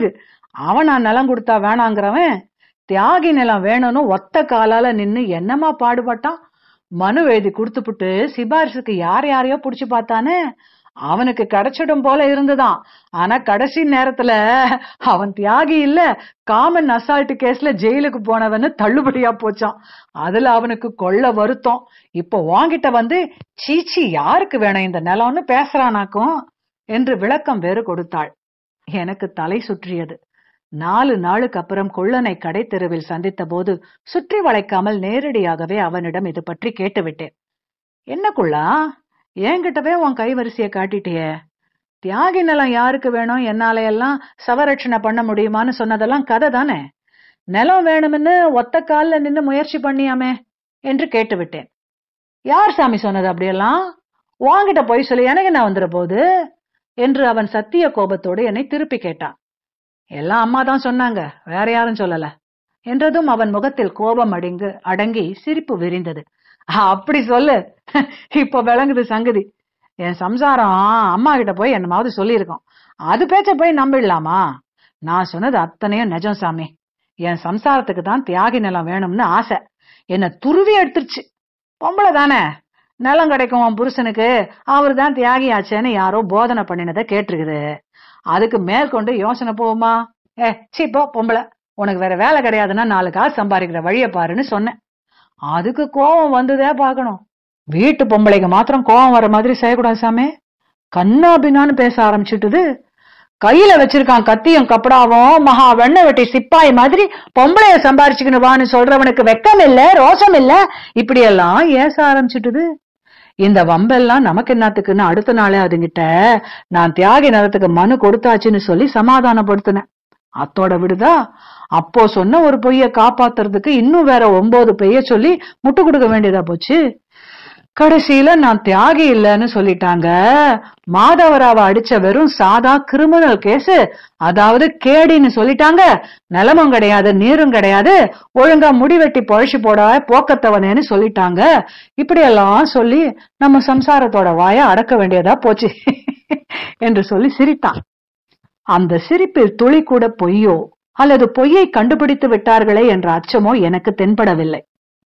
அவன் நான் நிலம் கொடுத்தா வேணாங்கிறவன் தியாகி நிலம் வேணும்னு ஒத்த காலால நின்னு என்னமா பாடுபட்டான் மனு எழுதி கொடுத்துப்புட்டு சிபாரிசுக்கு யார் யாரையோ புடிச்சு பார்த்தானே அவனுக்கு கிடைச்சிடும் போல இருந்துதான் ஆனா கடைசி நேரத்துல அவன் தியாகி இல்ல காமன் அசால்ட் கேஸ்ல ஜெயிலுக்கு போனவன்னு தள்ளுபடியா போச்சான் அதுல அவனுக்கு கொள்ள வருத்தம் இப்போ வாங்கிட்ட வந்து சீச்சி யாருக்கு வேணும் இந்த நிலம்னு பேசுறானாக்கும் என்று விளக்கம் வேறு கொடுத்தாள் எனக்கு தலை சுற்றியது நாலு நாளுக்கு அப்புறம் கொள்ளனை கடை தெருவில் சந்தித்த போது சுற்றி வளைக்காமல் நேரடியாகவே அவனிடம் இது பற்றி கேட்டுவிட்டேன் என்ன குள்ளா என்கிட்டவே உன் கைவரிசைய காட்டிட்டியே தியாகி நிலம் யாருக்கு வேணும் என்னால எல்லாம் சவரட்சணை பண்ண முடியுமான்னு சொன்னதெல்லாம் கதை தானே நிலம் வேணும்னு ஒத்த கால்ல நின்னு முயற்சி பண்ணியாமே என்று கேட்டுவிட்டேன் யார் சாமி சொன்னது அப்படியெல்லாம் வாங்கிட்ட போய் சொல்லி எனக்கு என்ன வந்துட போகுது என்று அவன் சத்திய கோபத்தோடு என்னை திருப்பி கேட்டான் எல்லாம் அம்மா தான் சொன்னாங்க வேற யாரும் சொல்லல என்றதும் அவன் முகத்தில் கோபம் அடங்கு அடங்கி சிரிப்பு விரிந்தது அப்படி சொல்லு இப்ப விளங்குது சங்கதி என் சம்சாரம் அம்மா கிட்ட போய் என்னமாவது சொல்லியிருக்கோம் அது பேச்ச போய் நம்பிடலாமா நான் சொன்னது அத்தனையும் நிஜம் சாமி என் சம்சாரத்துக்கு தான் தியாகி நிலம் வேணும்னு ஆசை என்ன துருவி எடுத்துருச்சு பொம்பளை தானே நிலம் கிடைக்கும் உன் புருஷனுக்கு அவர் தான் தியாகி ஆச்சேன்னு யாரோ போதனை பண்ணினதை கேட்டிருக்குது அதுக்கு மேற்கொண்டு யோசனை போகுமா ஏ சீ போ பொம்பளை உனக்கு வேற வேலை கிடையாதுன்னா நாலு காசு சம்பாதிக்கிற வழிய பாருன்னு சொன்னேன் அதுக்கு கோவம் வந்துதே பார்க்கணும் வீட்டு பொம்பளைக்கு மாத்திரம் கோவம் வர மாதிரி செய்யக்கூடாது சாமி கண்ணாபின்னான்னு பேச ஆரம்பிச்சுட்டுது கையில வச்சிருக்கான் கத்தியும் கப்படாவும் மகா வெண்ணெய் வெட்டி சிப்பாய் மாதிரி பொம்பளைய சம்பாரிச்சுக்கணும் வான்னு சொல்றவனுக்கு வெக்கம் இல்ல ரோஷம் இல்ல இப்படி எல்லாம் ஏச ஆரம்பிச்சுட்டுது இந்த வம்பெல்லாம் நமக்கு என்னத்துக்குன்னு அடுத்த நாளே அதுங்கிட்ட நான் தியாகி நிலத்துக்கு மனு கொடுத்தாச்சுன்னு சொல்லி சமாதானப்படுத்தினேன் அத்தோட விடுதா அப்போ சொன்ன ஒரு பொய்ய காப்பாத்துறதுக்கு இன்னும் வேற ஒன்பது பொய்ய சொல்லி முட்டு கொடுக்க வேண்டியதா போச்சு கடைசியில நான் தியாகி இல்லைன்னு சொல்லிட்டாங்க மாதவராவை அடிச்ச வெறும் சாதா கிரிமினல் கேஸ் அதாவது கேடின்னு சொல்லிட்டாங்க நிலமும் கிடையாது நீரும் கிடையாது ஒழுங்கா முடிவெட்டி பொழைச்சு போட போக்கத்தவனேன்னு சொல்லிட்டாங்க இப்படி எல்லாம் சொல்லி நம்ம சம்சாரத்தோட வாய அடக்க வேண்டியதா போச்சு என்று சொல்லி சிரித்தான் அந்த சிரிப்பில் துளி கூட பொய்யோ அல்லது பொய்யை கண்டுபிடித்து விட்டார்களே என்ற அச்சமோ எனக்கு தென்படவில்லை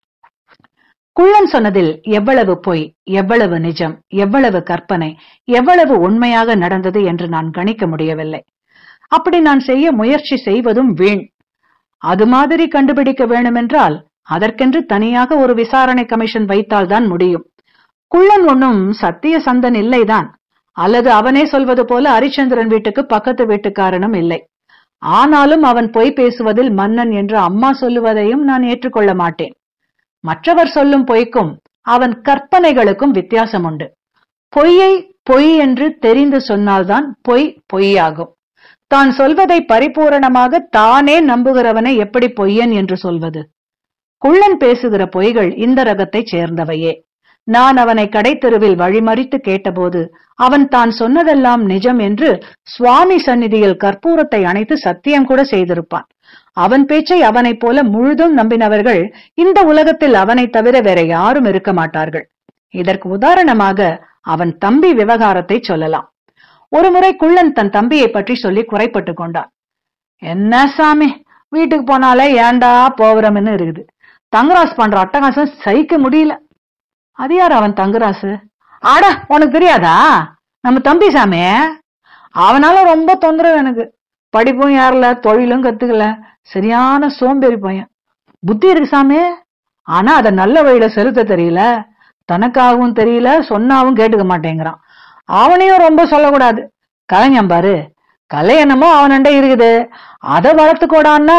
குள்ளன் சொன்னதில் எவ்வளவு பொய் எவ்வளவு நிஜம் எவ்வளவு கற்பனை எவ்வளவு உண்மையாக நடந்தது என்று நான் கணிக்க முடியவில்லை அப்படி நான் செய்ய முயற்சி செய்வதும் வீண் அது மாதிரி கண்டுபிடிக்க வேண்டுமென்றால் அதற்கென்று தனியாக ஒரு விசாரணை கமிஷன் வைத்தால்தான் முடியும் குள்ளன் ஒன்னும் சத்திய சந்தன் இல்லைதான் அல்லது அவனே சொல்வது போல ஹரிச்சந்திரன் வீட்டுக்கு பக்கத்து வீட்டுக்காரனும் இல்லை ஆனாலும் அவன் பொய் பேசுவதில் மன்னன் என்று அம்மா சொல்லுவதையும் நான் ஏற்றுக்கொள்ள மாட்டேன் மற்றவர் சொல்லும் பொய்க்கும் அவன் கற்பனைகளுக்கும் வித்தியாசம் உண்டு பொய்யை பொய் என்று தெரிந்து சொன்னால்தான் பொய் பொய்யாகும் தான் சொல்வதை பரிபூரணமாக தானே நம்புகிறவனை எப்படி பொய்யன் என்று சொல்வது குள்ளன் பேசுகிற பொய்கள் இந்த ரகத்தைச் சேர்ந்தவையே நான் அவனை கடைத்தெருவில் வழிமறித்து கேட்டபோது அவன் தான் சொன்னதெல்லாம் நிஜம் என்று சுவாமி சந்நிதியில் கற்பூரத்தை அணைத்து சத்தியம் கூட செய்திருப்பான் அவன் பேச்சை அவனைப் போல முழுதும் நம்பினவர்கள் இந்த உலகத்தில் அவனை தவிர வேற யாரும் இருக்க மாட்டார்கள் இதற்கு உதாரணமாக அவன் தம்பி விவகாரத்தை சொல்லலாம் ஒருமுறை குள்ளன் தன் தம்பியை பற்றி சொல்லி குறைப்பட்டு கொண்டான் என்ன சாமி வீட்டுக்கு போனாலே ஏண்டா போகிறோம்னு இருக்குது தங்கராஸ் பண்ற அட்டகாசம் சகிக்க முடியல அது யார் அவன் தங்கராசு ஆடா உனக்கு தெரியாதா நம்ம தம்பி சாமி அவனால ரொம்ப தொந்தரவு எனக்கு படிப்பும் யாரல தொழிலும் கத்துக்கல சரியான சோம்பேறி பையன் புத்தி இருக்கு சாமி ஆனா அத நல்ல வழியில செலுத்த தெரியல தனக்காகவும் தெரியல சொன்னாவும் கேட்டுக்க மாட்டேங்கிறான் அவனையும் ரொம்ப சொல்லக்கூடாது கலைஞன் பாரு கலை என்னமோ அவனண்ட இருக்குது அதை வளர்த்துக்கோடான்னா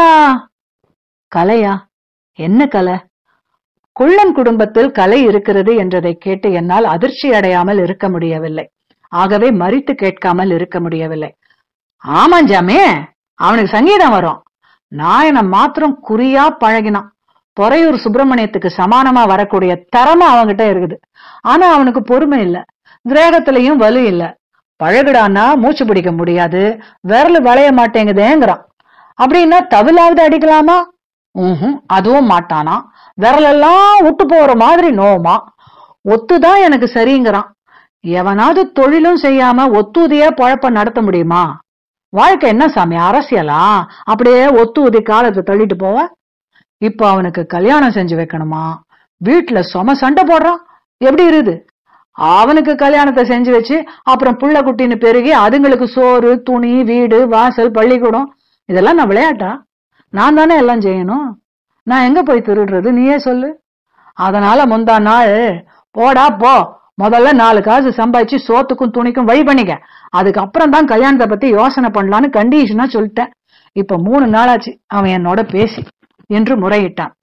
கலையா என்ன கலை குள்ளன் குடும்பத்தில் கலை இருக்கிறது என்றதை கேட்டு என்னால் அதிர்ச்சி அடையாமல் இருக்க முடியவில்லை ஆகவே மறித்து கேட்காமல் இருக்க முடியவில்லை ஆமாஞ்சாமே அவனுக்கு சங்கீதம் வரும் நாயனை மாத்திரம் குறியா பழகினான் பொறையூர் சுப்பிரமணியத்துக்கு சமானமா வரக்கூடிய திறமை அவன்கிட்ட இருக்குது ஆனா அவனுக்கு பொறுமை இல்ல கிரகத்திலையும் வலு இல்ல பழகுடான்னா மூச்சு பிடிக்க முடியாது விரல் வளைய மாட்டேங்குதேங்கிறான் அப்படின்னா தவிலாவது அடிக்கலாமா ஊஹும் அதுவும் மாட்டானா விரலெல்லாம் விட்டு போற மாதிரி நோமா ஒத்துதான் எனக்கு சரிங்கிறான் எவனாவது தொழிலும் செய்யாம ஒத்துதியா பழப்ப நடத்த முடியுமா வாழ்க்கை என்ன சாமி அரசியலா அப்படியே ஒத்து ஊதி காலத்தை தள்ளிட்டு போவ இப்ப அவனுக்கு கல்யாணம் செஞ்சு வைக்கணுமா வீட்டுல சொம சண்டை போடுறான் எப்படி இருக்குது அவனுக்கு கல்யாணத்தை செஞ்சு வச்சு அப்புறம் புள்ள குட்டின்னு பெருகி அதுங்களுக்கு சோறு துணி வீடு வாசல் பள்ளிக்கூடம் இதெல்லாம் நான் விளையாட்டா நான் தானே எல்லாம் செய்யணும் நான் எங்க போய் திருடுறது நீயே சொல்லு அதனால முந்தா நாள் போடா போ முதல்ல நாலு காசு சம்பாதிச்சு சோத்துக்கும் துணிக்கும் வழி பண்ணிக்க அதுக்கப்புறம் தான் கல்யாணத்தை பத்தி யோசனை பண்ணலான்னு கண்டிஷனா சொல்லிட்டேன் இப்ப மூணு நாளாச்சு அவன் என்னோட பேசி என்று முறையிட்டான்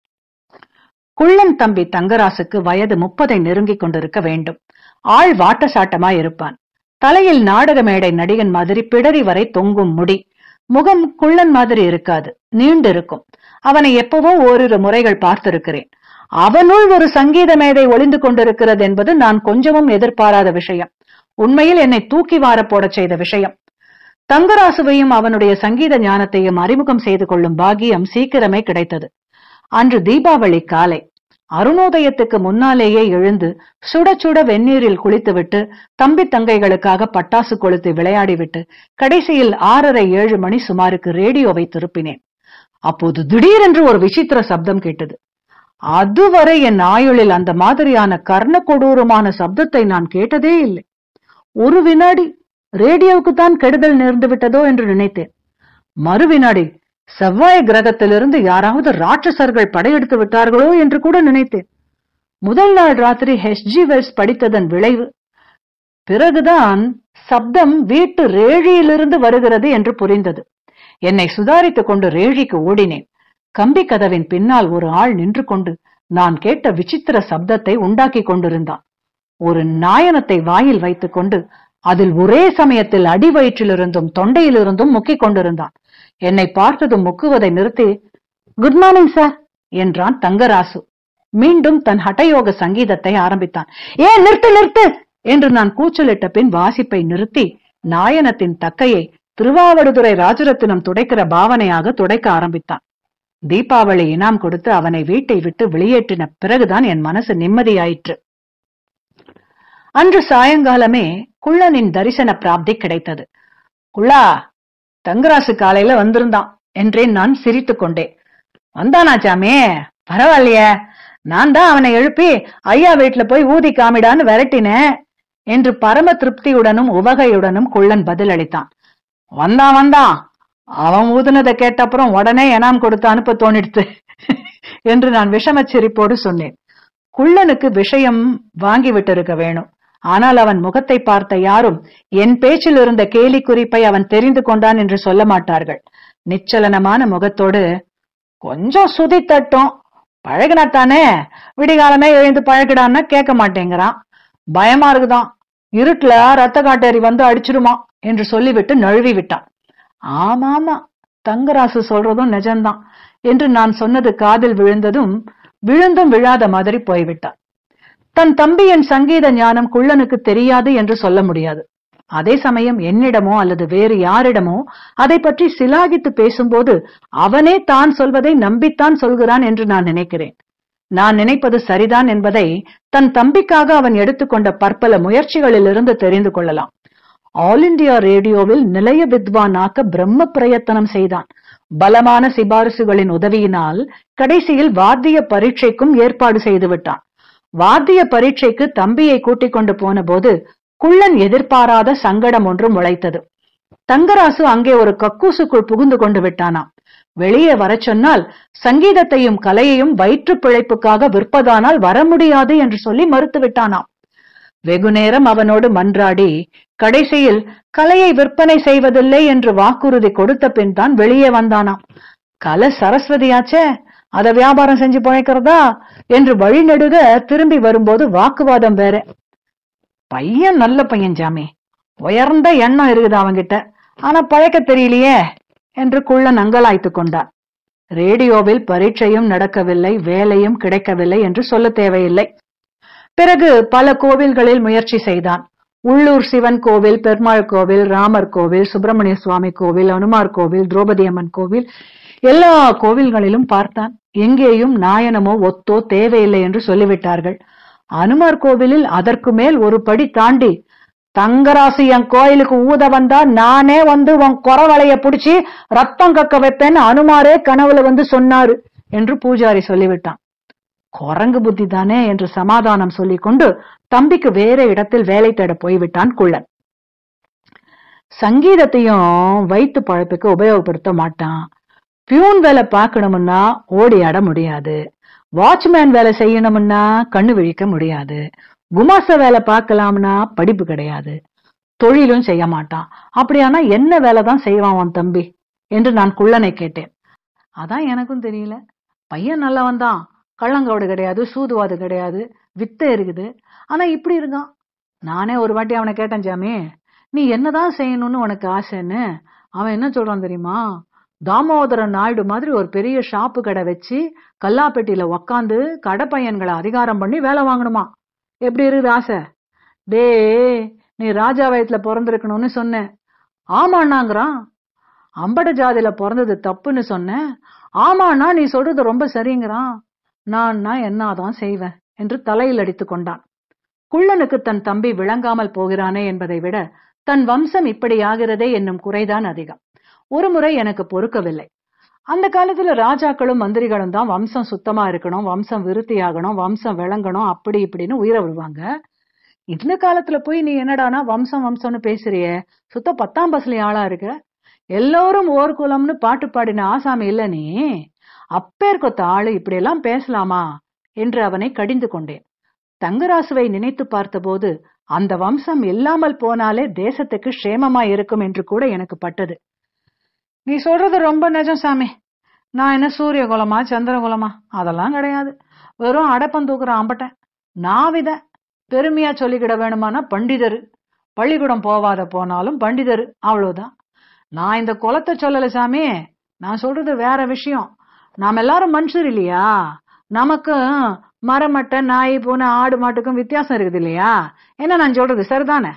குள்ளன் தம்பி தங்கராசுக்கு வயது முப்பதை நெருங்கிக் கொண்டிருக்க வேண்டும் ஆள் வாட்ட சாட்டமாய் இருப்பான் தலையில் நாடக மேடை நடிகன் மாதிரி பிடரி வரை தொங்கும் முடி முகம் குள்ளன் மாதிரி இருக்காது நீண்டு இருக்கும் அவனை எப்பவோ ஓரிரு முறைகள் பார்த்திருக்கிறேன் அவனுள் ஒரு சங்கீத மேடை ஒளிந்து கொண்டிருக்கிறது என்பது நான் கொஞ்சமும் எதிர்பாராத விஷயம் உண்மையில் என்னை தூக்கி வார போடச் செய்த விஷயம் தங்கராசுவையும் அவனுடைய சங்கீத ஞானத்தையும் அறிமுகம் செய்து கொள்ளும் பாக்கியம் சீக்கிரமே கிடைத்தது அன்று தீபாவளி காலை அருணோதயத்துக்கு முன்னாலேயே எழுந்து சுட சுட வெந்நீரில் குளித்துவிட்டு தம்பி தங்கைகளுக்காக பட்டாசு கொளுத்து விளையாடிவிட்டு கடைசியில் ஆறரை ஏழு மணி சுமாருக்கு ரேடியோவை திருப்பினேன் அப்போது திடீரென்று ஒரு விசித்திர சப்தம் கேட்டது அதுவரை என் ஆயுளில் அந்த மாதிரியான கர்ண கொடூரமான சப்தத்தை நான் கேட்டதே இல்லை ஒரு வினாடி ரேடியோவுக்கு தான் கெடுதல் நேர்ந்து விட்டதோ என்று நினைத்தேன் மறு வினாடி செவ்வாய் கிரகத்திலிருந்து யாராவது ராட்சசர்கள் படையெடுத்து விட்டார்களோ என்று கூட நினைத்தேன் முதல் நாள் ராத்திரி ஹெச்ஜி வெல்ஸ் படித்ததன் விளைவு பிறகுதான் சப்தம் வீட்டு ரேழியிலிருந்து வருகிறது என்று புரிந்தது என்னை சுதாரித்துக் கொண்டு ரேழிக்கு ஓடினேன் கம்பி கதவின் பின்னால் ஒரு ஆள் நின்று கொண்டு நான் கேட்ட விசித்திர சப்தத்தை உண்டாக்கி கொண்டிருந்தான் ஒரு நாயனத்தை வாயில் வைத்துக் கொண்டு அதில் ஒரே சமயத்தில் அடி வயிற்றிலிருந்தும் தொண்டையிலிருந்தும் முக்கிக் கொண்டிருந்தான் என்னை பார்த்ததும் முக்குவதை நிறுத்தி குட் மார்னிங் சார் என்றான் தங்கராசு மீண்டும் தன் ஹட்டயோக சங்கீதத்தை ஆரம்பித்தான் ஏன் நிறுத்து நிறுத்து என்று நான் கூச்சலிட்ட பின் வாசிப்பை நிறுத்தி நாயனத்தின் தக்கையை திருவாவடுதுறை ராஜரத்தினம் துடைக்கிற பாவனையாக துடைக்க ஆரம்பித்தான் தீபாவளி இனாம் கொடுத்து அவனை வீட்டை விட்டு வெளியேற்றின பிறகுதான் என் மனசு நிம்மதியாயிற்று அன்று சாயங்காலமே குள்ளனின் தரிசன பிராப்தி கிடைத்தது குள்ளா தங்கராசு காலையில வந்திருந்தான் என்றேன் நான் சிரித்துக் கொண்டேன் வந்தானா சாமி பரவாயில்லையே நான் தான் அவனை எழுப்பி ஐயா வீட்டுல போய் ஊதி காமிடான்னு விரட்டினேன் என்று பரம திருப்தியுடனும் உவகையுடனும் குள்ளன் பதிலளித்தான் வந்தான் வந்தான் அவன் ஊதுனதை கேட்டப்புறம் உடனே எனாம் கொடுத்து அனுப்ப தோணிடுத்து என்று நான் விஷமச் சிரிப்போடு சொன்னேன் குள்ளனுக்கு விஷயம் வாங்கி விட்டிருக்க வேணும் ஆனால் அவன் முகத்தை பார்த்த யாரும் என் பேச்சில் இருந்த கேலி குறிப்பை அவன் தெரிந்து கொண்டான் என்று சொல்ல மாட்டார்கள் நிச்சலனமான முகத்தோடு கொஞ்சம் சுதி தட்டும் பழகினாத்தானே விடிகாலமே எழுந்து பழகிடான்னா கேட்க மாட்டேங்கிறான் பயமா இருக்குதான் இருட்டுல ரத்த காட்டேரி வந்து அடிச்சிருமா என்று சொல்லிவிட்டு நழுவி விட்டான் ஆமாமா தங்கராசு சொல்றதும் நிஜம்தான் என்று நான் சொன்னது காதில் விழுந்ததும் விழுந்தும் விழாத மாதிரி போய்விட்டான் தன் தம்பியின் சங்கீத ஞானம் குள்ளனுக்கு தெரியாது என்று சொல்ல முடியாது அதே சமயம் என்னிடமோ அல்லது வேறு யாரிடமோ அதை பற்றி சிலாகித்து பேசும்போது அவனே தான் சொல்வதை நம்பித்தான் சொல்கிறான் என்று நான் நினைக்கிறேன் நான் நினைப்பது சரிதான் என்பதை தன் தம்பிக்காக அவன் எடுத்துக்கொண்ட பற்பல முயற்சிகளிலிருந்து தெரிந்து கொள்ளலாம் ஆல் இண்டியா ரேடியோவில் நிலைய வித்வானாக்க பிரம்ம பிரயத்தனம் செய்தான் பலமான சிபாரிசுகளின் உதவியினால் கடைசியில் வாத்திய பரீட்சைக்கும் ஏற்பாடு செய்து விட்டான் வாத்திய பரீட்சைக்கு தம்பியை கூட்டிக் கொண்டு போன போது குள்ளன் எதிர்பாராத சங்கடம் ஒன்றும் முளைத்தது தங்கராசு அங்கே ஒரு கக்கூசுக்குள் புகுந்து கொண்டு விட்டானாம் வெளியே வரச் சொன்னால் சங்கீதத்தையும் கலையையும் வயிற்று பிழைப்புக்காக விற்பதானால் வர முடியாது என்று சொல்லி மறுத்து விட்டானாம் வெகு நேரம் அவனோடு மன்றாடி கடைசியில் கலையை விற்பனை செய்வதில்லை என்று வாக்குறுதி கொடுத்த பின் தான் வெளியே வந்தானாம் கலை சரஸ்வதியாச்சே அத வியாபாரம் செஞ்சு பழைக்கிறதா என்று வழிநெடுக திரும்பி வரும்போது வாக்குவாதம் வேற பையன் நல்ல பையன் ஜாமி உயர்ந்த எண்ணம் இருக்குது அவங்கிட்ட ஆனா பழைக்க தெரியலையே என்று குள்ளன் அங்கலாய்த்து கொண்டான் ரேடியோவில் பரீட்சையும் நடக்கவில்லை வேலையும் கிடைக்கவில்லை என்று சொல்ல தேவையில்லை பிறகு பல கோவில்களில் முயற்சி செய்தான் உள்ளூர் சிவன் கோவில் பெருமாள் கோவில் ராமர் கோவில் சுப்பிரமணிய சுவாமி கோவில் அனுமார் கோவில் திரௌபதி அம்மன் கோவில் எல்லா கோவில்களிலும் பார்த்தான் எங்கேயும் நாயனமோ ஒத்தோ தேவையில்லை என்று சொல்லிவிட்டார்கள் அனுமார் கோவிலில் அதற்கு மேல் ஒரு படி தாண்டி தங்கராசு என் கோயிலுக்கு ஊத வந்தா நானே வந்து உன் குறவளைய புடிச்சு ரத்தம் கக்க வைப்பேன்னு அனுமாரே கனவுல வந்து சொன்னாரு என்று பூஜாரி சொல்லிவிட்டான் குரங்கு புத்தி தானே என்று சமாதானம் சொல்லிக் கொண்டு தம்பிக்கு வேற இடத்தில் வேலை தேட போய்விட்டான் குள்ளன் சங்கீதத்தையும் வயிற்று பழப்புக்கு உபயோகப்படுத்த மாட்டான் பியூன் வேலை பார்க்கணும்னா ஓடி ஆட முடியாது வாட்ச்மேன் வேலை செய்யணும்னா கண்ணு விழிக்க முடியாது குமாச வேலை பார்க்கலாம்னா படிப்பு கிடையாது தொழிலும் செய்ய மாட்டான் அப்படியானா என்ன வேலை தான் செய்வான் உன் தம்பி என்று நான் குள்ளனை கேட்டேன் அதான் எனக்கும் தெரியல பையன் நல்லவன் தான் கள்ளங்கோடு கிடையாது சூதுவாது கிடையாது வித்தை இருக்குது ஆனா இப்படி இருக்கான் நானே ஒரு வாட்டி அவனை கேட்டேன் ஜாமி நீ என்னதான் செய்யணும்னு உனக்கு ஆசைன்னு அவன் என்ன சொல்றான் தெரியுமா தாமோதரன் நாயுடு மாதிரி ஒரு பெரிய ஷாப்பு கடை வச்சு கல்லாப்பெட்டியில உக்காந்து கடை பையன்களை அதிகாரம் பண்ணி வேலை வாங்கணுமா எப்படி இருக்குது ஆசை டே நீ ராஜா வயத்துல பிறந்திருக்கணும்னு சொன்னேன் ஆமாண்ணாங்கிறான் அம்பட ஜாதியில பிறந்தது தப்புன்னு சொன்னேன் ஆமாண்ணா நீ சொல்றது ரொம்ப சரிங்கிறான் நான்னா என்னதான் செய்வேன் என்று தலையில் அடித்து கொண்டான் குள்ளனுக்கு தன் தம்பி விளங்காமல் போகிறானே என்பதை விட தன் வம்சம் இப்படி ஆகிறதே என்னும் குறைதான் அதிகம் ஒரு முறை எனக்கு பொறுக்கவில்லை அந்த காலத்துல ராஜாக்களும் மந்திரிகளும் தான் வம்சம் சுத்தமா இருக்கணும் வம்சம் விருத்தியாகணும் வம்சம் விளங்கணும் அப்படி இப்படின்னு உயிரை விடுவாங்க இந்த காலத்துல போய் நீ என்னடானா வம்சம் வம்சம்னு பேசுறியே சுத்த பத்தாம் பஸ்ல ஆளா இருக்க எல்லோரும் ஓர் குலம்னு பாட்டு பாடின ஆசாமி இல்ல நீ அப்பேற்கொத்த ஆளு இப்படியெல்லாம் பேசலாமா என்று அவனை கடிந்து கொண்டேன் தங்கராசுவை நினைத்து பார்த்தபோது அந்த வம்சம் இல்லாமல் போனாலே தேசத்துக்கு க்ஷேமமா இருக்கும் என்று கூட எனக்கு பட்டது நீ சொல்றது ரொம்ப நிஜம் சாமி நான் என்ன சூரிய குலமா சந்திர குலமா அதெல்லாம் கிடையாது வெறும் அடப்பம் தூக்குற அம்பட்டேன் நான் வித பெருமையா சொல்லிக்கிட வேணுமானா பண்டிதரு பள்ளிக்கூடம் போவாத போனாலும் பண்டிதரு அவ்வளவுதான் நான் இந்த குலத்தை சொல்லல சாமி நான் சொல்றது வேற விஷயம் நாம் எல்லாரும் மனுஷர் இல்லையா நமக்கு மரமட்டை நாய் பூனை ஆடு மாட்டுக்கும் வித்தியாசம் இருக்குது இல்லையா என்ன நான் சொல்றது சரிதானே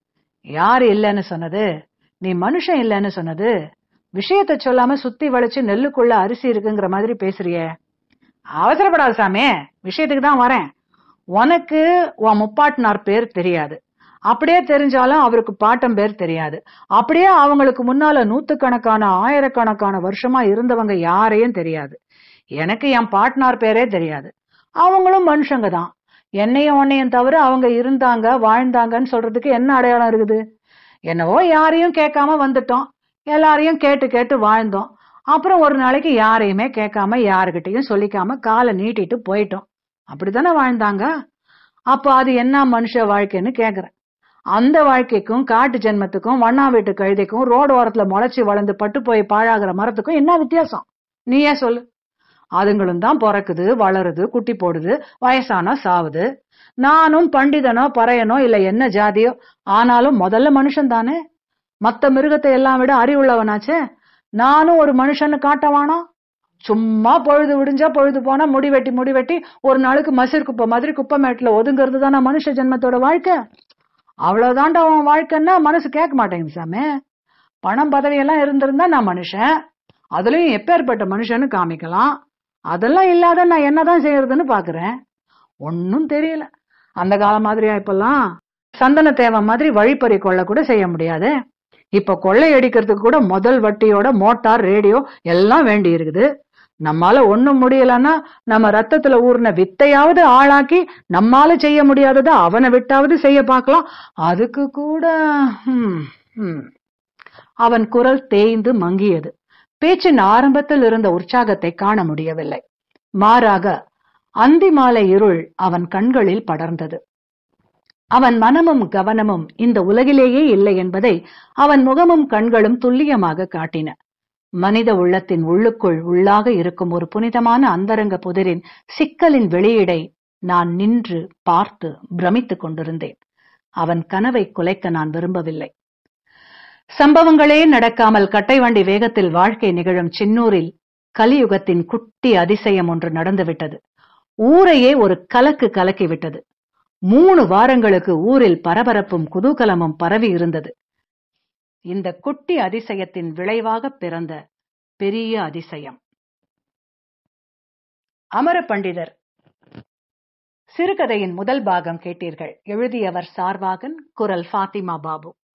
யாரு இல்லைன்னு சொன்னது நீ மனுஷன் இல்லைன்னு சொன்னது விஷயத்த சொல்லாம சுத்தி வளைச்சு நெல்லுக்குள்ள அரிசி இருக்குங்கிற மாதிரி பேசுறியே அவசரப்படாத சாமி விஷயத்துக்கு தான் வரேன் உனக்கு உன் முப்பாட்டினார் பேர் தெரியாது அப்படியே தெரிஞ்சாலும் அவருக்கு பாட்டம் பேர் தெரியாது அப்படியே அவங்களுக்கு முன்னால நூத்துக்கணக்கான ஆயிரக்கணக்கான வருஷமா இருந்தவங்க யாரையும் தெரியாது எனக்கு என் பாட்னார் பேரே தெரியாது அவங்களும் மனுஷங்க தான் என்னையும் உன்னையும் தவிர அவங்க இருந்தாங்க வாழ்ந்தாங்கன்னு சொல்றதுக்கு என்ன அடையாளம் இருக்குது என்னவோ யாரையும் கேட்காம வந்துட்டோம் எல்லாரையும் கேட்டு கேட்டு வாழ்ந்தோம் அப்புறம் ஒரு நாளைக்கு யாரையுமே கேட்காம யாருக்கிட்டையும் சொல்லிக்காம காலை நீட்டிட்டு போயிட்டோம் அப்படித்தானே வாழ்ந்தாங்க அப்போ அது என்ன மனுஷ வாழ்க்கைன்னு கேக்குறேன் அந்த வாழ்க்கைக்கும் காட்டு ஜென்மத்துக்கும் வண்ணா வீட்டு கழுதைக்கும் ரோடு ஓரத்துல முளைச்சி வளர்ந்து பட்டு போய் பாழாகிற மரத்துக்கும் என்ன வித்தியாசம் நீயே சொல்லு அதுங்களும் தான் பிறக்குது வளருது குட்டி போடுது வயசானா சாவுது நானும் பண்டிதனோ பறையனோ இல்ல என்ன ஜாதியோ ஆனாலும் முதல்ல மனுஷன் தானே மத்த மிருகத்தை எல்லாம் விட அறிவுள்ளவனாச்சே நானும் ஒரு மனுஷன்னு காட்டவானா சும்மா பொழுது விடிஞ்சா பொழுது போனா முடி வெட்டி முடி வெட்டி ஒரு நாளுக்கு மசிர் குப்பை மாதிரி குப்பை மேட்டுல ஒதுங்கிறது தானே மனுஷ ஜென்மத்தோட வாழ்க்கை அவ்வளவுதான்டா அவன் வாழ்க்கைன்னா மனசு கேட்க மாட்டேங்குது சாமி பணம் பதவி எல்லாம் இருந்திருந்தா நான் மனுஷன் அதுலயும் எப்பேற்பட்ட மனுஷன்னு காமிக்கலாம் அதெல்லாம் இல்லாத நான் என்னதான் செய்யறதுன்னு பாக்குறேன் ஒன்னும் தெரியல அந்த காலம் மாதிரியா இப்பெல்லாம் சந்தன தேவை மாதிரி வழிப்பறி கொள்ள கூட செய்ய முடியாது இப்ப கொள்ளை அடிக்கிறதுக்கு கூட முதல் வட்டியோட மோட்டார் ரேடியோ எல்லாம் வேண்டி இருக்குது நம்மால ஒண்ணும் முடியலன்னா நம்ம ரத்தத்துல ஊர்ன வித்தையாவது ஆளாக்கி நம்மால செய்ய முடியாததை அவனை விட்டாவது செய்ய பார்க்கலாம் அதுக்கு கூட ஹம், ஹம். அவன் குரல் தேய்ந்து மங்கியது பேச்சின் ஆரம்பத்தில் இருந்த உற்சாகத்தை காண முடியவில்லை மாறாக அந்தி மாலை இருள் அவன் கண்களில் படர்ந்தது அவன் மனமும் கவனமும் இந்த உலகிலேயே இல்லை என்பதை அவன் முகமும் கண்களும் துல்லியமாக காட்டின மனித உள்ளத்தின் உள்ளுக்குள் உள்ளாக இருக்கும் ஒரு புனிதமான அந்தரங்க புதிரின் சிக்கலின் வெளியீடை நான் நின்று பார்த்து பிரமித்துக் கொண்டிருந்தேன் அவன் கனவை குலைக்க நான் விரும்பவில்லை சம்பவங்களே நடக்காமல் கட்டை வண்டி வேகத்தில் வாழ்க்கை நிகழும் சின்னூரில் கலியுகத்தின் குட்டி அதிசயம் ஒன்று நடந்துவிட்டது ஊரையே ஒரு கலக்கு கலக்கி விட்டது மூணு வாரங்களுக்கு ஊரில் பரபரப்பும் குதூகலமும் பரவி இருந்தது இந்த குட்டி அதிசயத்தின் விளைவாக பிறந்த பெரிய அதிசயம் அமர பண்டிதர் சிறுகதையின் முதல் பாகம் கேட்டீர்கள் எழுதியவர் சார்வாகன் குரல் ஃபாத்திமா பாபு